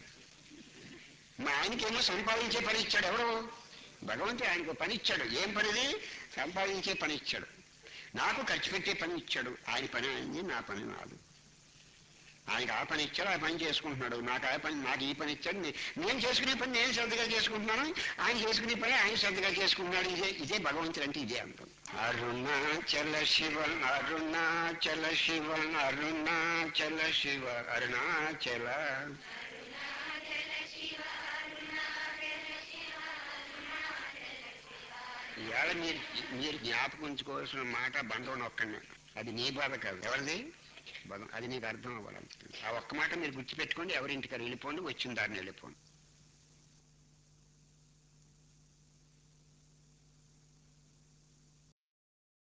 మా ఆయనకేమో సంపాదించే పని ఇచ్చాడు ఎవరు భగవంతుడు ఆయనకు పని ఇచ్చాడు ఏం పనిది సంపాదించే పని ఇచ్చాడు నాకు ఖర్చు పెట్టే పని ఇచ్చాడు ఆయన పని అయింది నా పని నాదు ఆయనకు ఆ పని ఇచ్చాడు ఆ పని చేసుకుంటున్నాడు నాకు ఆ పని నాకు ఈ పని ఇచ్చాడు నే- నేను చేసుకునే పని నేను శ్రద్ధగా చేసుకుంటున్నాను ఆయన చేసుకునే పని ఆయన శ్రద్ధగా చేసుకుంటున్నాడు ఇదే ఇదే భగవంతుడు అంటే ఇదే అంటాం అరుణాచల శివ అరుణాచల శివ అరుణాచల శివ అరుణాచల ఇవాళ మీరు మీరు జ్ఞాపకం ఉంచుకోవాల్సిన మాట బంధం నొక్కండి అది నీ బాధ కాదు ఎవరిది బంధం అది నీకు అర్థం అవ్వాలి ఆ ఒక్క మాట మీరు గుర్తుపెట్టుకోండి ఎవరింటికి వెళ్ళిపోండి వచ్చిన దారిని వెళ్ళిపోండి